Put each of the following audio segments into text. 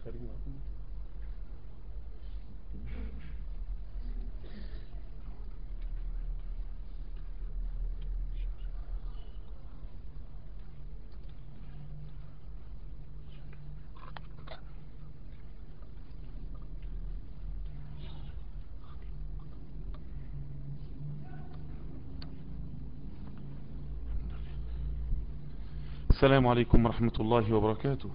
السلام عليكم ورحمة الله وبركاته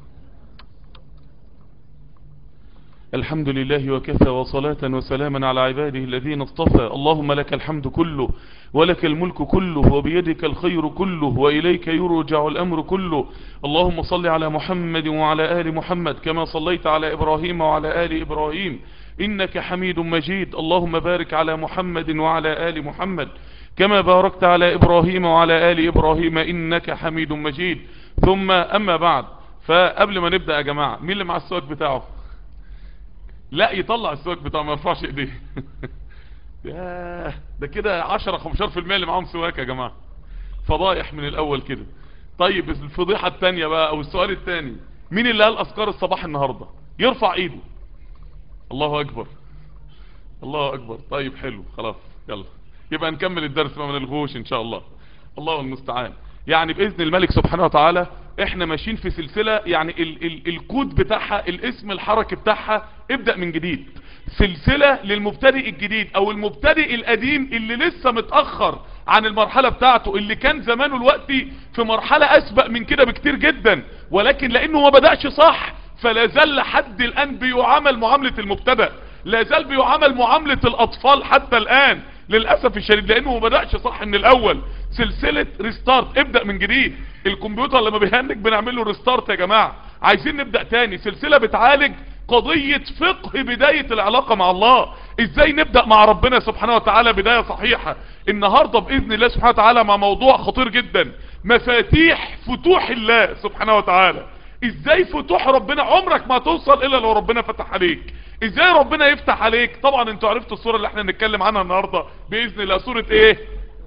الحمد لله وكفى وصلاة وسلاما على عباده الذين اصطفى اللهم لك الحمد كله ولك الملك كله وبيدك الخير كله وإليك يرجع الأمر كله اللهم صل على محمد وعلى آل محمد كما صليت على إبراهيم وعلى آل إبراهيم إنك حميد مجيد اللهم بارك على محمد وعلى آل محمد كما باركت على إبراهيم وعلى آل إبراهيم إنك حميد مجيد ثم أما بعد فقبل ما نبدأ يا جماعة مين اللي مع السواك بتاعه لا يطلع السواك بتاعه ما يرفعش ايديه ياه، ده كده 10 15% اللي معاهم سواك يا جماعة فضايح من الاول كده طيب الفضيحة التانية بقى او السؤال التاني مين اللي قال اذكار الصباح النهاردة يرفع ايده الله اكبر الله اكبر طيب حلو خلاص يلا يبقى نكمل الدرس ما من الغوش ان شاء الله الله المستعان يعني باذن الملك سبحانه وتعالى احنا ماشيين في سلسلة يعني ال ال الكود بتاعها الاسم الحركي بتاعها ابدأ من جديد سلسلة للمبتدئ الجديد او المبتدئ القديم اللي لسه متأخر عن المرحلة بتاعته اللي كان زمانه الوقتي في مرحلة اسبق من كده بكتير جدا ولكن لانه ما بدأش صح فلا زال لحد الان بيعامل معاملة المبتدأ لا زال بيعامل معاملة الاطفال حتى الان للأسف الشديد لانه ما بدأش صح من الاول سلسلة ريستارت ابدأ من جديد الكمبيوتر لما بيهنج بنعمل له ريستارت يا جماعة عايزين نبدأ تاني سلسلة بتعالج قضية فقه بداية العلاقة مع الله ازاي نبدأ مع ربنا سبحانه وتعالى بداية صحيحة النهاردة بإذن الله سبحانه وتعالى مع موضوع خطير جدا مفاتيح فتوح الله سبحانه وتعالى ازاي فتوح ربنا عمرك ما توصل الا لو ربنا فتح عليك ازاي ربنا يفتح عليك طبعا انتوا عرفتوا الصورة اللي احنا نتكلم عنها النهاردة بإذن الله صورة ايه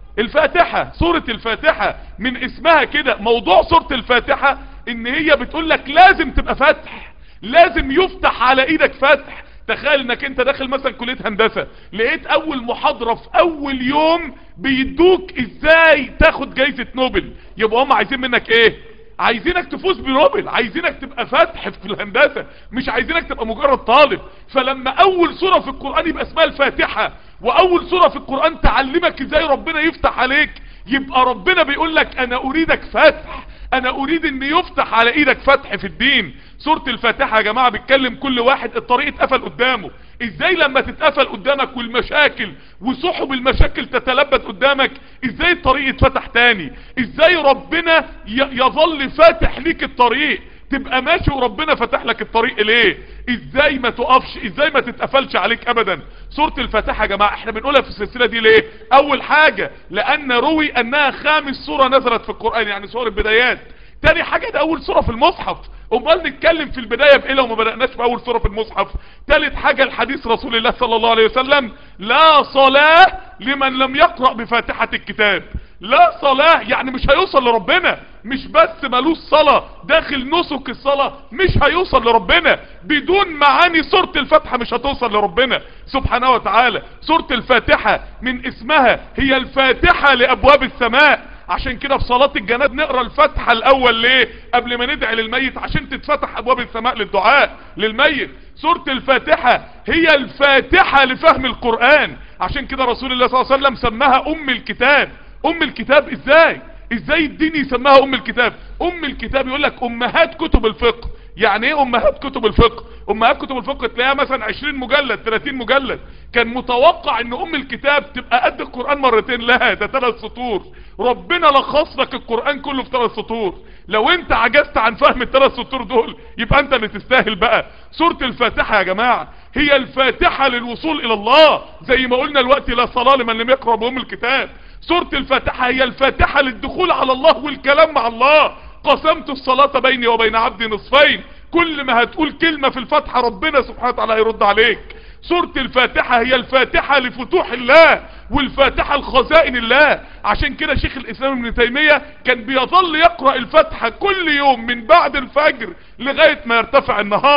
الفاتحة سورة الفاتحة من اسمها كده موضوع سورة الفاتحة ان هي بتقول لك لازم تبقى فتح لازم يفتح على ايدك فتح تخيل انك انت داخل مثلا كلية هندسة لقيت اول محاضرة في اول يوم بيدوك ازاي تاخد جايزة نوبل يبقى هم عايزين منك ايه عايزينك تفوز بنوبل عايزينك تبقى فاتح في الهندسة مش عايزينك تبقى مجرد طالب فلما اول سورة في القرآن يبقى اسمها الفاتحة واول سورة في القرآن تعلمك ازاي ربنا يفتح عليك يبقى ربنا بيقول لك انا اريدك فتح انا اريد ان يفتح على ايدك فتح في الدين سورة الفاتحة يا جماعة بيتكلم كل واحد الطريق اتقفل قدامه ازاي لما تتقفل قدامك والمشاكل وسحب المشاكل تتلبد قدامك ازاي الطريق يتفتح تاني ازاي ربنا يظل فاتح ليك الطريق تبقى ماشي وربنا فتح لك الطريق ليه ازاي ما تقفش ازاي ما تتقفلش عليك ابدا سورة الفاتحة يا جماعة احنا بنقولها في السلسلة دي ليه اول حاجة لان روي انها خامس سورة نزلت في القرآن يعني سورة البدايات تاني حاجة ده اول سورة في المصحف امال نتكلم في البداية بايه لو ما بدأناش في اول سورة في المصحف تالت حاجة الحديث رسول الله صلى الله عليه وسلم لا صلاة لمن لم يقرأ بفاتحة الكتاب لا صلاة يعني مش هيوصل لربنا مش بس ملوش صلاة داخل نسك الصلاة مش هيوصل لربنا بدون معاني سورة الفاتحة مش هتوصل لربنا سبحانه وتعالى سورة الفاتحة من اسمها هي الفاتحة لابواب السماء عشان كده في صلاة الجناد نقرأ الفاتحة الاول ليه قبل ما ندعي للميت عشان تتفتح ابواب السماء للدعاء للميت سورة الفاتحة هي الفاتحة لفهم القرآن عشان كده رسول الله صلى الله عليه وسلم سماها ام الكتاب ام الكتاب ازاي ازاي الدين يسماها ام الكتاب ام الكتاب يقول لك امهات كتب الفقه يعني ايه امهات كتب الفقه امهات كتب الفقه تلاقيها مثلا 20 مجلد 30 مجلد كان متوقع ان ام الكتاب تبقى قد القرآن مرتين لا ده ثلاث سطور ربنا لخص لك القرآن كله في ثلاث سطور لو انت عجزت عن فهم الثلاث سطور دول يبقى انت اللي تستاهل بقى سورة الفاتحة يا جماعة هي الفاتحة للوصول الى الله زي ما قلنا الوقت لا صلاة لمن لم يقرأ بأم الكتاب سورة الفاتحة هي الفاتحة للدخول على الله والكلام مع الله قسمت الصلاة بيني وبين عبدي نصفين كل ما هتقول كلمة في الفاتحة ربنا سبحانه وتعالى هيرد عليك سورة الفاتحة هي الفاتحة لفتوح الله والفاتحة لخزائن الله عشان كده شيخ الاسلام ابن تيمية كان بيظل يقرأ الفاتحة كل يوم من بعد الفجر لغاية ما يرتفع النهار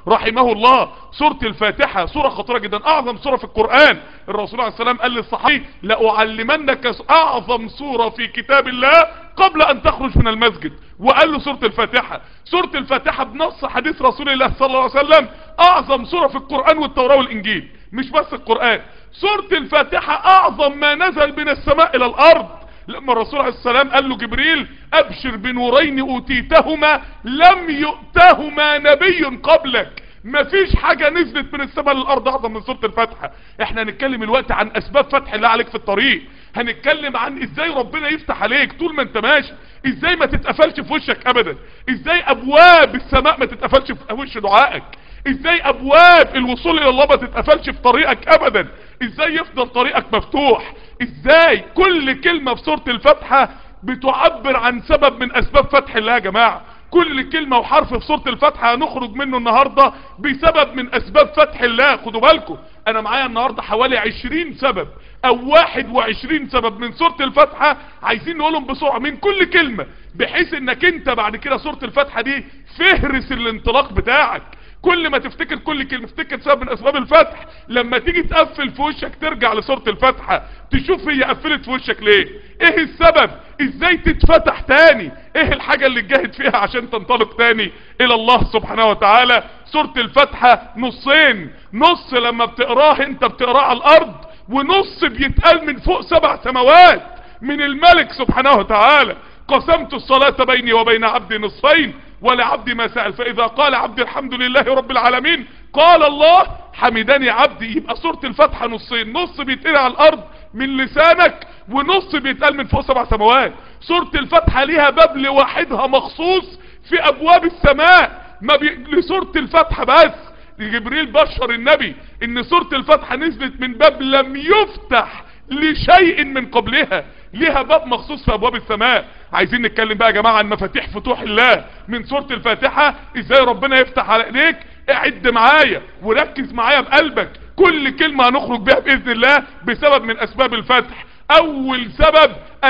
رحمه الله سورة الفاتحة سورة خطيرة جدا اعظم سورة في القرآن الرسول عليه السلام قال للصحابي لأعلمنك اعظم سورة في كتاب الله قبل ان تخرج من المسجد وقال له سورة الفاتحة سورة الفاتحة بنص حديث رسول الله صلى الله عليه وسلم اعظم سورة في القرآن والتوراة والانجيل مش بس القرآن سورة الفاتحة اعظم ما نزل من السماء الى الارض لما الرسول عليه السلام قال له جبريل ابشر بنورين اوتيتهما لم يؤتهما نبي قبلك مفيش حاجة نزلت من السماء للارض اعظم من سورة الفاتحة احنا هنتكلم الوقت عن اسباب فتح الله عليك في الطريق هنتكلم عن ازاي ربنا يفتح عليك طول ما انت ماشي ازاي ما تتقفلش في وشك ابدا ازاي ابواب السماء ما تتقفلش في وش دعائك ازاي ابواب الوصول الى الله ما تتقفلش في طريقك ابدا ازاي يفضل طريقك مفتوح ازاي كل كلمة في سورة الفاتحة بتعبر عن سبب من اسباب فتح الله يا جماعة كل كلمة وحرف في سورة الفاتحة هنخرج منه النهاردة بسبب من اسباب فتح الله خدوا بالكم انا معايا النهاردة حوالي عشرين سبب او واحد وعشرين سبب من سورة الفاتحة عايزين نقولهم بسرعة من كل كلمة بحيث انك انت بعد كده سورة الفاتحة دي فهرس الانطلاق بتاعك كل ما تفتكر كل كلمة افتكر سبب من اسباب الفتح لما تيجي تقفل في وشك ترجع لسورة الفاتحة تشوف هي قفلت في وشك ليه ايه السبب ازاي تتفتح تاني ايه الحاجة اللي تجاهد فيها عشان تنطلق تاني الى الله سبحانه وتعالى سورة الفاتحة نصين نص لما بتقراه انت بتقراه على الارض ونص بيتقال من فوق سبع سماوات من الملك سبحانه وتعالى قسمت الصلاة بيني وبين عبدي نصفين ولعبدي ما سأل فإذا قال عبدي الحمد لله رب العالمين قال الله حمدني عبدي يبقى سورة الفتحة نصين نص بيتقال على الأرض من لسانك ونص بيتقال من فوق سبع سماوات سورة الفتحة ليها باب لوحدها مخصوص في أبواب السماء ما بي... لسورة الفتحة بس جبريل بشر النبي ان سورة الفتحة نزلت من باب لم يفتح لشيء من قبلها ليها باب مخصوص في ابواب السماء عايزين نتكلم بقى يا جماعة عن مفاتيح فتوح الله من سورة الفاتحة ازاي ربنا يفتح على ايديك اعد معايا وركز معايا بقلبك كل كلمة هنخرج بيها باذن الله بسبب من اسباب الفتح اول سبب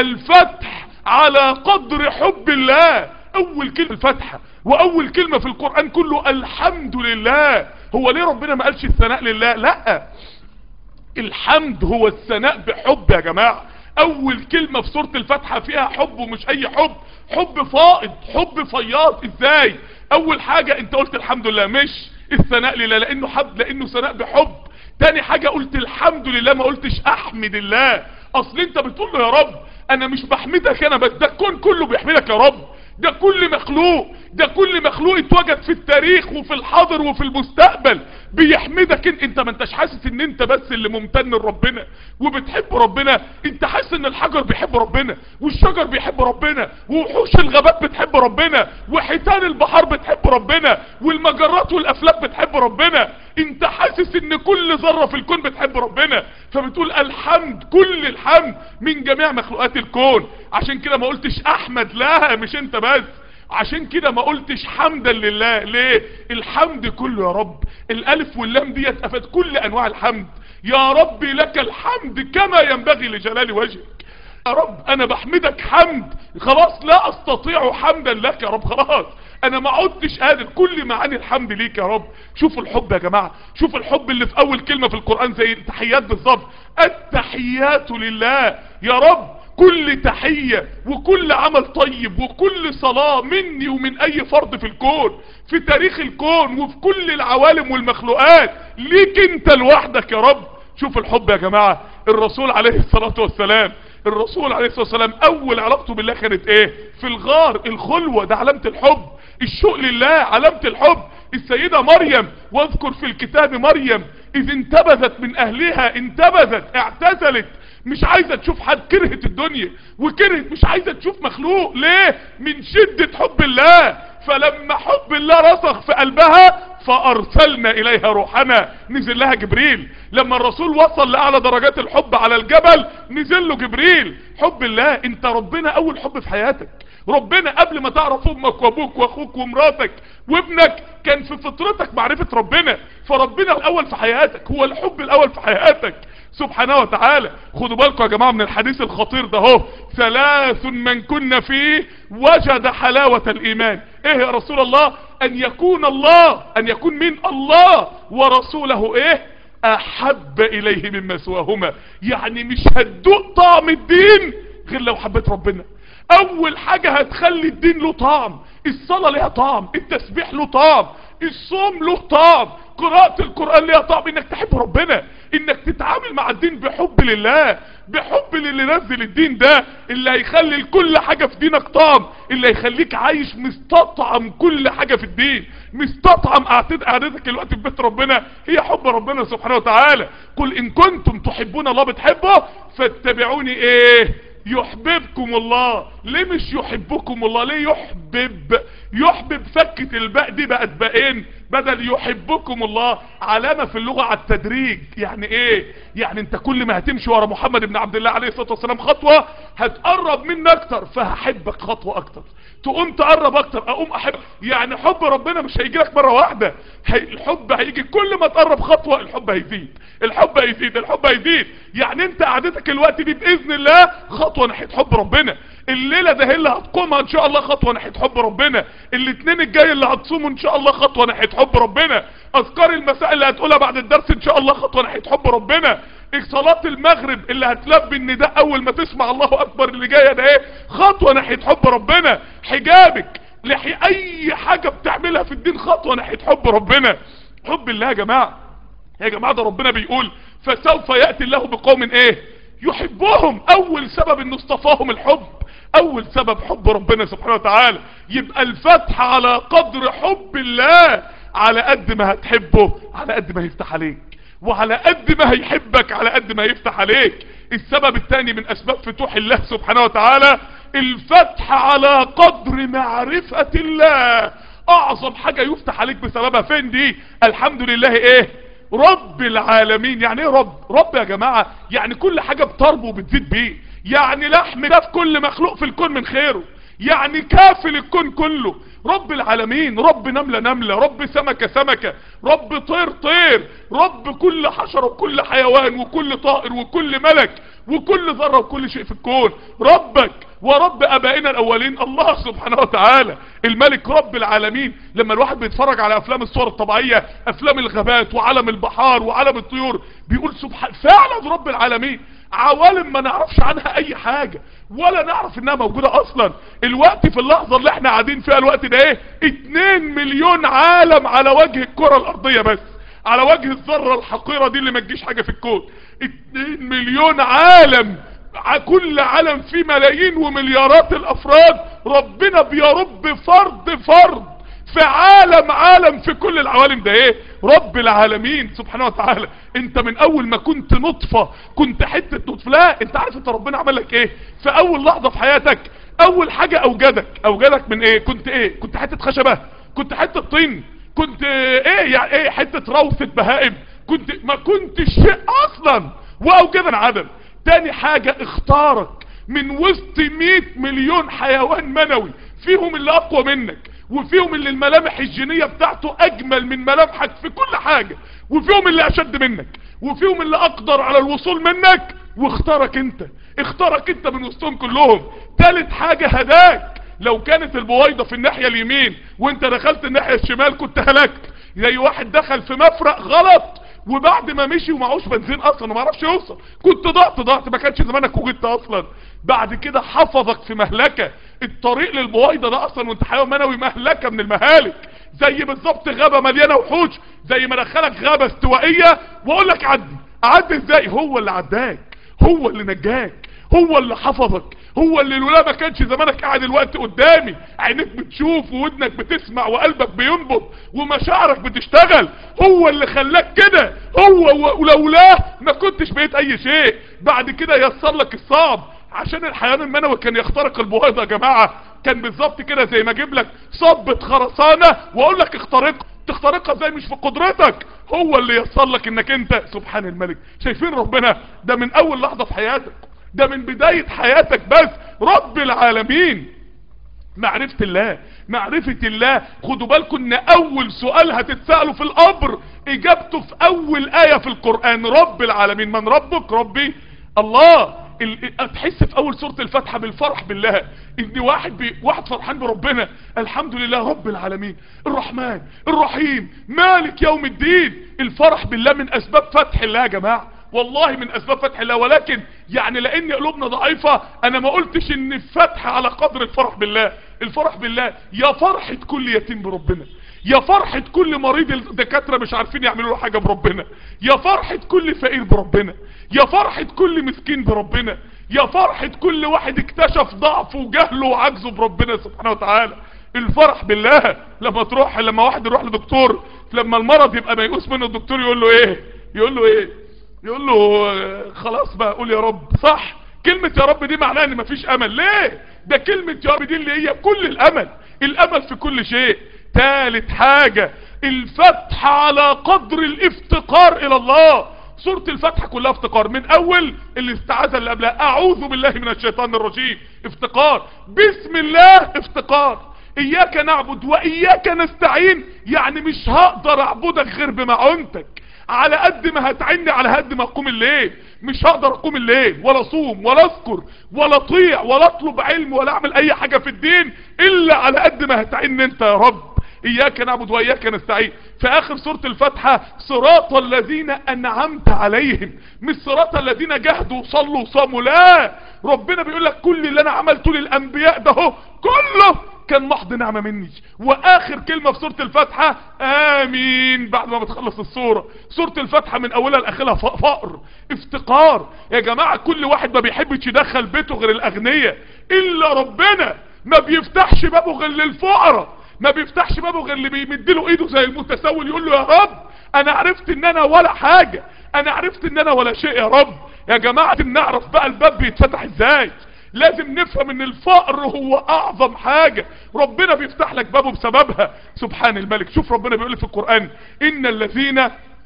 الفتح على قدر حب الله اول كلمة الفتحة واول كلمة في القرآن كله الحمد لله هو ليه ربنا ما قالش الثناء لله لا الحمد هو الثناء بحب يا جماعة اول كلمة في سورة الفاتحة فيها حب ومش اي حب حب فائض حب فياض ازاي اول حاجة انت قلت الحمد لله مش الثناء لله لانه حب لانه ثناء بحب تاني حاجة قلت الحمد لله ما قلتش احمد الله اصل انت بتقول له يا رب انا مش بحمدك انا بس ده الكون كله بيحمدك يا رب ده كل مخلوق ده كل مخلوق اتوجد في التاريخ وفي الحاضر وفي المستقبل بيحمدك انت, انت ما انتش حاسس ان انت بس اللي ممتن لربنا وبتحب ربنا انت حاسس ان الحجر بيحب ربنا والشجر بيحب ربنا ووحوش الغابات بتحب ربنا وحيتان البحار بتحب ربنا والمجرات والافلاك بتحب ربنا انت حاسس ان كل ذرة في الكون بتحب ربنا فبتقول الحمد كل الحمد من جميع مخلوقات الكون عشان كده ما قلتش احمد لا مش انت بس عشان كده ما قلتش حمدا لله ليه الحمد كله يا رب الالف واللام ديت افاد كل انواع الحمد يا رب لك الحمد كما ينبغي لجلال وجهك يا رب انا بحمدك حمد خلاص لا استطيع حمدا لك يا رب خلاص انا ما عدتش قادر كل معاني الحمد ليك يا رب شوفوا الحب يا جماعة شوفوا الحب اللي في اول كلمة في القرآن زي التحيات بالظبط التحيات لله يا رب كل تحية وكل عمل طيب وكل صلاة مني ومن اي فرد في الكون في تاريخ الكون وفي كل العوالم والمخلوقات ليك انت لوحدك يا رب شوف الحب يا جماعة الرسول عليه الصلاة والسلام الرسول عليه الصلاة والسلام اول علاقته بالله كانت ايه في الغار الخلوة ده علامة الحب الشوق لله علامة الحب السيدة مريم واذكر في الكتاب مريم اذ انتبذت من اهلها انتبذت اعتزلت مش عايزة تشوف حد كرهت الدنيا وكرهت مش عايزة تشوف مخلوق ليه من شدة حب الله فلما حب الله رسخ في قلبها فارسلنا اليها روحنا نزل لها جبريل لما الرسول وصل لاعلى درجات الحب على الجبل نزل له جبريل حب الله انت ربنا اول حب في حياتك ربنا قبل ما تعرف امك وابوك واخوك ومراتك وابنك كان في فطرتك معرفة ربنا فربنا الاول في حياتك هو الحب الاول في حياتك سبحانه وتعالى خدوا بالكم يا جماعة من الحديث الخطير ده اهو ثلاث من كنا فيه وجد حلاوة الايمان ايه يا رسول الله ان يكون الله ان يكون من الله ورسوله ايه احب اليه مما سواهما يعني مش هتدوق طعم الدين غير لو حبيت ربنا اول حاجة هتخلي الدين له طعم الصلاة ليها طعم التسبيح له طعم الصوم له طعم قراءة القرآن ليها طعم انك تحب ربنا انك تتعامل مع الدين بحب لله بحب للي نزل الدين ده اللي هيخلي كل حاجة في دينك طعم اللي هيخليك عايش مستطعم كل حاجة في الدين مستطعم قعدتك الوقت في بيت ربنا هي حب ربنا سبحانه وتعالى قل ان كنتم تحبون الله بتحبه فاتبعوني ايه يحببكم الله ليه مش يحبكم الله ليه يحبب يحبب فكة الباء دي بقت باقين بدل يحبكم الله علامة في اللغة على التدريج يعني ايه يعني انت كل ما هتمشي ورا محمد بن عبد الله عليه الصلاة والسلام خطوة هتقرب مني اكتر فهحبك خطوة اكتر تقوم تقرب اكتر اقوم احب يعني حب ربنا مش هيجي لك مرة واحدة هي الحب هيجي كل ما تقرب خطوة الحب هيزيد الحب هيزيد الحب هيزيد يعني انت قعدتك الوقت دي باذن الله خطوة ناحية حب ربنا الليلة ده اللي هتقومها ان شاء الله خطوة ناحية حب ربنا الاثنين الجاي اللي هتصومه ان شاء الله خطوة ناحية حب ربنا اذكار المساء اللي هتقولها بعد الدرس ان شاء الله خطوة ناحية حب ربنا صلاة المغرب اللي هتلبي النداء اول ما تسمع الله اكبر اللي جاية ده ايه خطوة ناحية حب ربنا حجابك لحي اي حاجة بتعملها في الدين خطوة ناحية حب ربنا حب الله يا جماعة يا جماعة ده ربنا بيقول فسوف يأتي الله بقوم ايه يحبهم اول سبب انه اصطفاهم الحب اول سبب حب ربنا سبحانه وتعالى يبقى الفتح على قدر حب الله على قد ما هتحبه على قد ما يفتح عليك وعلى قد ما هيحبك على قد ما يفتح عليك السبب الثاني من اسباب فتوح الله سبحانه وتعالى الفتح على قدر معرفة الله اعظم حاجة يفتح عليك بسببها فين دي الحمد لله ايه رب العالمين يعني ايه رب رب يا جماعة يعني كل حاجة بتربو وبتزيد بيه يعني لحم ده في كل مخلوق في الكون من خيره يعني كافل الكون كله رب العالمين رب نملة نملة رب سمكة سمكة رب طير طير رب كل حشرة وكل حيوان وكل طائر وكل ملك وكل ذرة وكل شيء في الكون ربك ورب ابائنا الاولين الله سبحانه وتعالى الملك رب العالمين لما الواحد بيتفرج على افلام الصور الطبيعية افلام الغابات وعالم البحار وعالم الطيور بيقول سبحان فعلا رب العالمين عوالم ما نعرفش عنها اي حاجة ولا نعرف انها موجودة اصلا الوقت في اللحظة اللي احنا قاعدين فيها الوقت ده ايه 2 مليون عالم على وجه الكرة الارضية بس على وجه الذرة الحقيرة دي اللي ما تجيش حاجة في الكون 2 مليون عالم كل عالم فيه ملايين ومليارات الافراد ربنا بيرب فرد فرد في عالم عالم في كل العوالم ده ايه رب العالمين سبحانه وتعالى انت من اول ما كنت نطفة كنت حتة نطفة لا انت عارف انت ربنا عمل لك ايه في اول لحظة في حياتك اول حاجة اوجدك اوجدك من ايه كنت ايه كنت حتة خشبة كنت حتة طين كنت ايه يعني ايه حتة روثة بهائم كنت ما كنتش شيء اصلا واوجدنا عدم تاني حاجة اختارك من وسط 100 مليون حيوان منوي فيهم اللي اقوى منك وفيهم اللي الملامح الجينية بتاعته اجمل من ملامحك في كل حاجة وفيهم اللي اشد منك وفيهم اللي اقدر على الوصول منك واختارك انت اختارك انت من وسطهم كلهم تالت حاجة هداك لو كانت البويضة في الناحية اليمين وانت دخلت الناحية الشمال كنت هلكت زي واحد دخل في مفرق غلط وبعد ما مشي ومعهوش بنزين اصلا وما عرفش يوصل كنت ضعت ضعت ما كانش زمانك وجدت اصلا بعد كده حفظك في مهلكة الطريق للبويضة ده اصلا وانت حيوان منوي مهلكة من المهالك زي بالظبط غابة مليانة وحوش زي ما دخلك غابة استوائية واقول لك عدي عدي ازاي هو اللي عداك هو اللي نجاك هو اللي حفظك هو اللي لولا ما كانش زمانك قاعد الوقت قدامي عينيك بتشوف وودنك بتسمع وقلبك بينبض ومشاعرك بتشتغل هو اللي خلاك كده هو ولولاه ما كنتش بقيت اي شيء بعد كده يسر لك الصعب عشان الحيوان المنوي كان يخترق البويضه يا جماعه كان بالظبط كده زي ما اجيب لك صبة خرسانة واقول لك اخترقها تخترقها ازاي مش في قدرتك هو اللي يسر لك انك انت سبحان الملك شايفين ربنا ده من اول لحظة في حياتك ده من بداية حياتك بس رب العالمين معرفة الله معرفة الله خدوا بالكم ان اول سؤال هتتسألوا في القبر اجابته في اول اية في القرآن رب العالمين من ربك ربي الله ال- تحس في اول سورة الفاتحة بالفرح بالله ان واحد بي واحد فرحان بربنا الحمد لله رب العالمين الرحمن الرحيم مالك يوم الدين الفرح بالله من اسباب فتح الله يا جماعة والله من اسباب فتح الله ولكن يعني لان قلوبنا ضعيفة انا ما قلتش ان الفتح على قدر الفرح بالله الفرح بالله يا فرحة كل يتيم بربنا يا فرحة كل مريض الدكاترة مش عارفين يعملوا له حاجة بربنا يا فرحة كل فقير بربنا يا فرحة كل مسكين بربنا يا فرحة كل واحد اكتشف ضعفه وجهله وعجزه بربنا سبحانه وتعالى الفرح بالله لما تروح لما واحد يروح لدكتور لما المرض يبقى ميؤوس منه الدكتور يقول له ايه يقول له ايه يقول له آه، خلاص بقى قول يا رب صح كلمة يا رب دي معناها ان مفيش امل ليه ده كلمة يا رب دي اللي هي كل الامل الامل في كل شيء ثالث حاجة الفتح على قدر الافتقار الى الله سورة الفتح كلها افتقار من اول الاستعاذة اللي قبلها اعوذ بالله من الشيطان الرجيم افتقار بسم الله افتقار اياك نعبد واياك نستعين يعني مش هقدر اعبدك غير بمعونتك على قد ما هتعني على قد ما اقوم الليل مش هقدر اقوم الليل ولا اصوم ولا اذكر ولا اطيع ولا اطلب علم ولا اعمل اي حاجة في الدين الا على قد ما هتعني انت يا رب اياك نعبد واياك نستعين في اخر سورة الفاتحة صراط الذين انعمت عليهم مش صراط الذين جهدوا وصلوا وصاموا لا ربنا بيقول لك كل اللي انا عملته للانبياء ده هو كله كان محض نعمة مني واخر كلمة في سورة الفاتحة امين بعد ما بتخلص السورة سورة الفاتحة من اولها لاخرها ف- فقر افتقار يا جماعة كل واحد ما بيحبش يدخل بيته غير الاغنياء الا ربنا ما بيفتحش بابه غير للفقراء ما بيفتحش بابه غير اللي بيمدله ايده زي المتسول يقول له يا رب انا عرفت ان انا ولا حاجة انا عرفت ان انا ولا شيء يا رب يا جماعة لازم نعرف بقى الباب بيتفتح ازاي لازم نفهم ان الفقر هو اعظم حاجة ربنا بيفتح لك بابه بسببها سبحان الملك شوف ربنا بيقول في القرآن ان الذين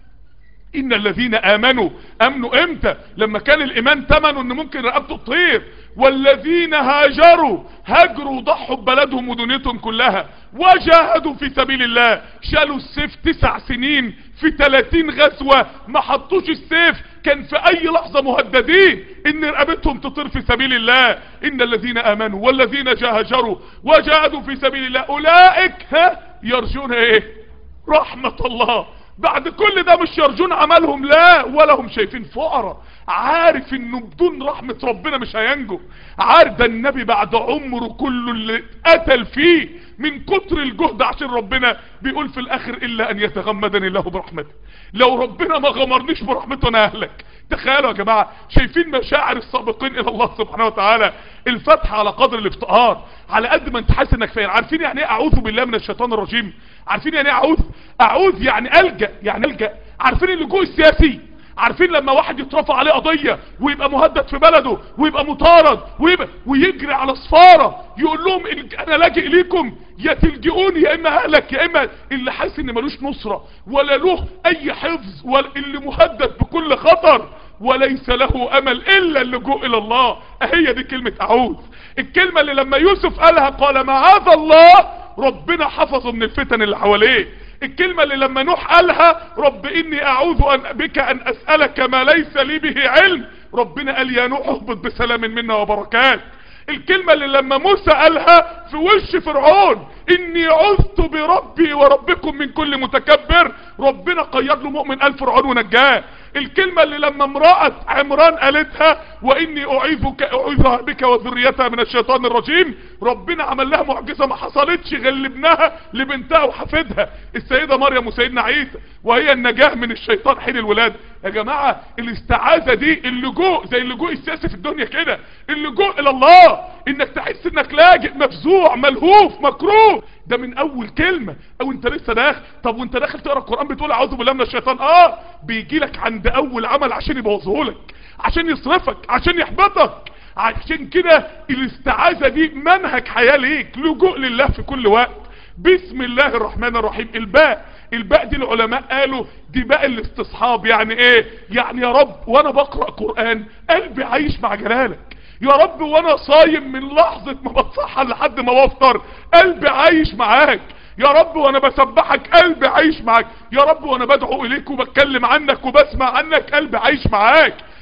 ان الذين امنوا امنوا امتى لما كان الايمان تمنه ان ممكن رقبته تطير والذين هاجروا هاجروا وضحوا ببلدهم ودنيتهم كلها وجاهدوا في سبيل الله شالوا السيف تسع سنين في 30 غزوة ما حطوش السيف كان في اي لحظة مهددين ان رقبتهم تطير في سبيل الله ان الذين امنوا والذين هاجروا وجاهدوا في سبيل الله اولئك ها يرجون ايه رحمة الله بعد كل ده مش يرجون عملهم لا ولا هم شايفين فقراء عارف انه بدون رحمة ربنا مش هينجو عارف ده النبي بعد عمره كله اللي اتقتل فيه من كتر الجهد عشان ربنا بيقول في الاخر الا ان يتغمدني الله برحمته لو ربنا ما غمرنيش برحمته انا اهلك تخيلوا يا جماعة شايفين مشاعر السابقين الى الله سبحانه وتعالى الفتح على قدر الافتقار على قد ما انت حاسس انك فين عارفين يعني ايه اعوذ بالله من الشيطان الرجيم عارفين يعني ايه اعوذ اعوذ يعني الجا يعني الجا عارفين اللجوء السياسي عارفين لما واحد يترفع عليه قضية ويبقى مهدد في بلده ويبقى مطارد ويبقى ويجري على صفارة يقول لهم إن- انا لاجئ ليكم يا تلجئوني يا اما اهلك يا اما اللي حاسس ان ملوش نصرة ولا له اي حفظ ولا اللي مهدد بكل خطر وليس له امل الا اللجوء الى الله هي دي كلمة اعوذ الكلمة اللي لما يوسف قالها قال معاذ الله ربنا حفظه من الفتن اللي حواليه الكلمة اللي لما نوح قالها رب اني اعوذ أن بك ان اسألك ما ليس لي به علم ربنا قال يا نوح اهبط بسلام منا وبركات الكلمة اللي لما موسى قالها في وش فرعون اني عذت بربي وربكم من كل متكبر ربنا قيد له مؤمن قال فرعون ونجاه الكلمة اللي لما امرأة عمران قالتها واني اعيذك اعيذها بك وذريتها من الشيطان الرجيم ربنا عمل لها معجزة ما حصلتش غير لابنها لبنتها وحفيدها السيدة مريم وسيدنا عيسى وهي النجاة من الشيطان حين الولاد يا جماعة الاستعاذة دي اللجوء زي اللجوء السياسي في الدنيا كده اللجوء الى الله انك تحس انك لاجئ مفزوع ملهوف مكروه ده من اول كلمة او انت لسه داخل طب وانت داخل تقرا القرآن بتقول اعوذ بالله من الشيطان اه بيجي لك عند اول عمل عشان يبوظهولك عشان يصرفك عشان يحبطك عشان كده الاستعاذة دي منهج حياة ليك لجوء لله في كل وقت بسم الله الرحمن الرحيم الباء الباء دي العلماء قالوا دي باء الاستصحاب يعني ايه يعني يا رب وانا بقرأ قرآن قلبي عايش مع جلالك يا رب وانا صايم من لحظة ما بتصحى لحد ما بفطر قلبي عايش معاك يا رب وانا بسبحك قلبي عايش معاك يا رب وانا بدعو اليك وبتكلم عنك وبسمع عنك قلبي عايش معاك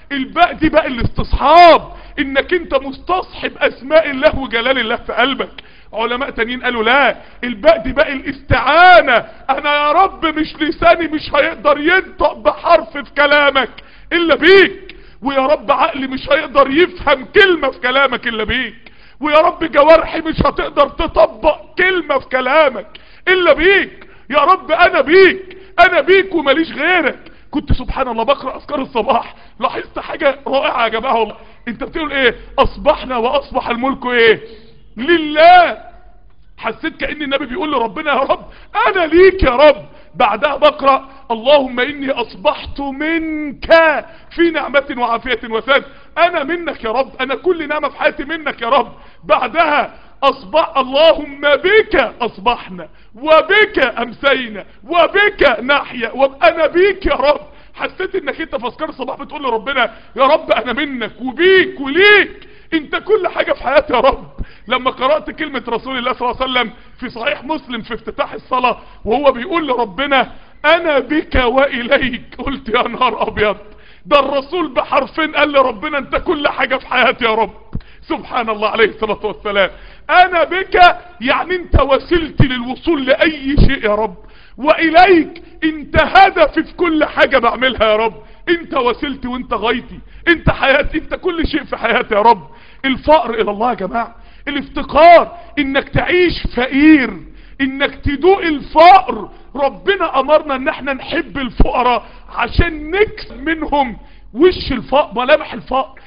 الباء دي بقى الاستصحاب انك انت مستصحب اسماء الله وجلال الله في قلبك علماء تانيين قالوا لا الباء دي بقى الاستعانة انا يا رب مش لساني مش هيقدر ينطق بحرف في كلامك الا بيك ويا رب عقلي مش هيقدر يفهم كلمة في كلامك الا بيك ويا رب جوارحي مش هتقدر تطبق كلمة في كلامك الا بيك يا رب انا بيك انا بيك وماليش غيرك كنت سبحان الله بقرأ اذكار الصباح لاحظت حاجة رائعة يا جماعة والله انت بتقول ايه اصبحنا واصبح الملك ايه لله حسيت كأن النبي بيقول لربنا يا رب انا ليك يا رب بعدها بقرأ اللهم اني اصبحت منك في نعمة وعافية وساد انا منك يا رب انا كل نعمة في حياتي منك يا رب بعدها اصبح اللهم بك اصبحنا وبك امسينا وبك نحيا وانا بيك يا رب حسيت انك انت في اذكار الصباح بتقول لربنا يا رب انا منك وبيك وليك انت كل حاجة في حياتي يا رب لما قرأت كلمة رسول الله صلى الله عليه وسلم في صحيح مسلم في افتتاح الصلاة وهو بيقول لربنا انا بك واليك قلت يا نهار ابيض ده الرسول بحرفين قال لربنا انت كل حاجة في حياتي يا رب سبحان الله عليه الصلاة والسلام انا بك يعني انت وسيلتي للوصول لاي شيء يا رب واليك انت هدفي في كل حاجة بعملها يا رب انت وسيلتي وانت غايتي انت حياتي انت كل شيء في حياتي يا رب الفقر الى الله يا جماعة الافتقار انك تعيش فقير انك تدوق الفقر ربنا امرنا ان احنا نحب الفقراء عشان نكسب منهم وش الفقر ملامح الفقر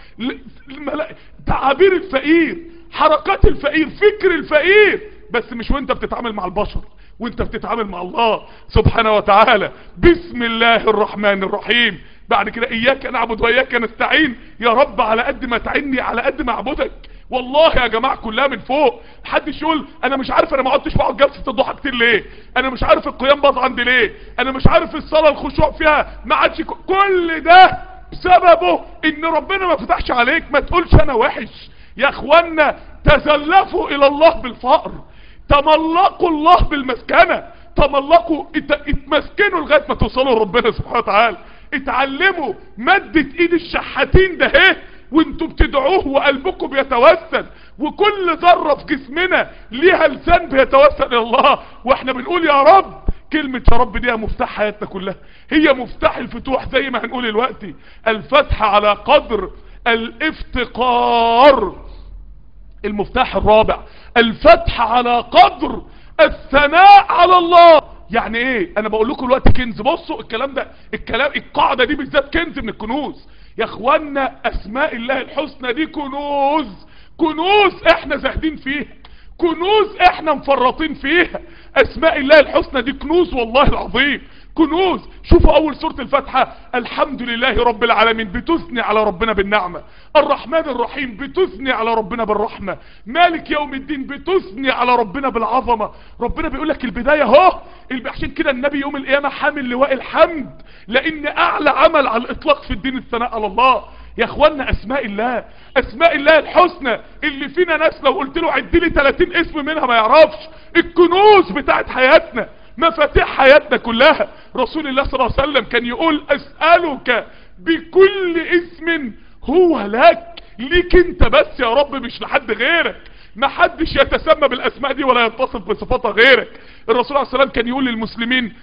تعابير الفقير حركات الفقير فكر الفقير بس مش وانت بتتعامل مع البشر وانت بتتعامل مع الله سبحانه وتعالى بسم الله الرحمن الرحيم بعد كده اياك نعبد واياك نستعين يا رب على قد ما تعني على قد ما اعبدك والله يا جماعة كلها من فوق محدش يقول انا مش عارف انا ما عدتش بقعد جلسة الضحى كتير ليه انا مش عارف القيام باظ عندي ليه انا مش عارف الصلاة الخشوع فيها ما عادش كل ده بسببه ان ربنا ما فتحش عليك ما تقولش انا وحش يا اخوانا تزلفوا الى الله بالفقر تملقوا الله بالمسكنة تملقوا اتمسكنوا لغاية ما توصلوا لربنا سبحانه وتعالى اتعلموا مادة ايد الشحاتين ده ايه وانتوا بتدعوه وقلبكم بيتوسل وكل ذرة في جسمنا ليها لسان بيتوسل الى الله واحنا بنقول يا رب كلمة يا رب دي مفتاح حياتنا كلها هي مفتاح الفتوح زي ما هنقول دلوقتي الفتح على قدر الافتقار المفتاح الرابع الفتح على قدر الثناء على الله يعني ايه انا بقول لكم الوقت كنز بصوا الكلام ده الكلام القاعدة دي بالذات كنز من الكنوز يا اخوانا اسماء الله الحسنى دي كنوز كنوز احنا زاهدين فيها كنوز احنا مفرطين فيها اسماء الله الحسنى دي كنوز والله العظيم كنوز شوفوا اول سورة الفاتحة الحمد لله رب العالمين بتثني على ربنا بالنعمة الرحمن الرحيم بتثني على ربنا بالرحمة مالك يوم الدين بتثني على ربنا بالعظمة ربنا بيقول لك البداية اهو عشان كده النبي يوم القيامة حامل لواء الحمد لان اعلى عمل على الاطلاق في الدين الثناء على الله يا اخوانا اسماء الله اسماء الله الحسنى اللي فينا ناس لو قلت له عد لي 30 اسم منها ما يعرفش الكنوز بتاعت حياتنا مفاتيح حياتنا كلها رسول الله صلى الله عليه وسلم كان يقول اسألك بكل اسم هو لك ليك انت بس يا رب مش لحد غيرك ما حدش يتسمى بالاسماء دي ولا يتصف بصفاتها غيرك الرسول عليه السلام كان يقول للمسلمين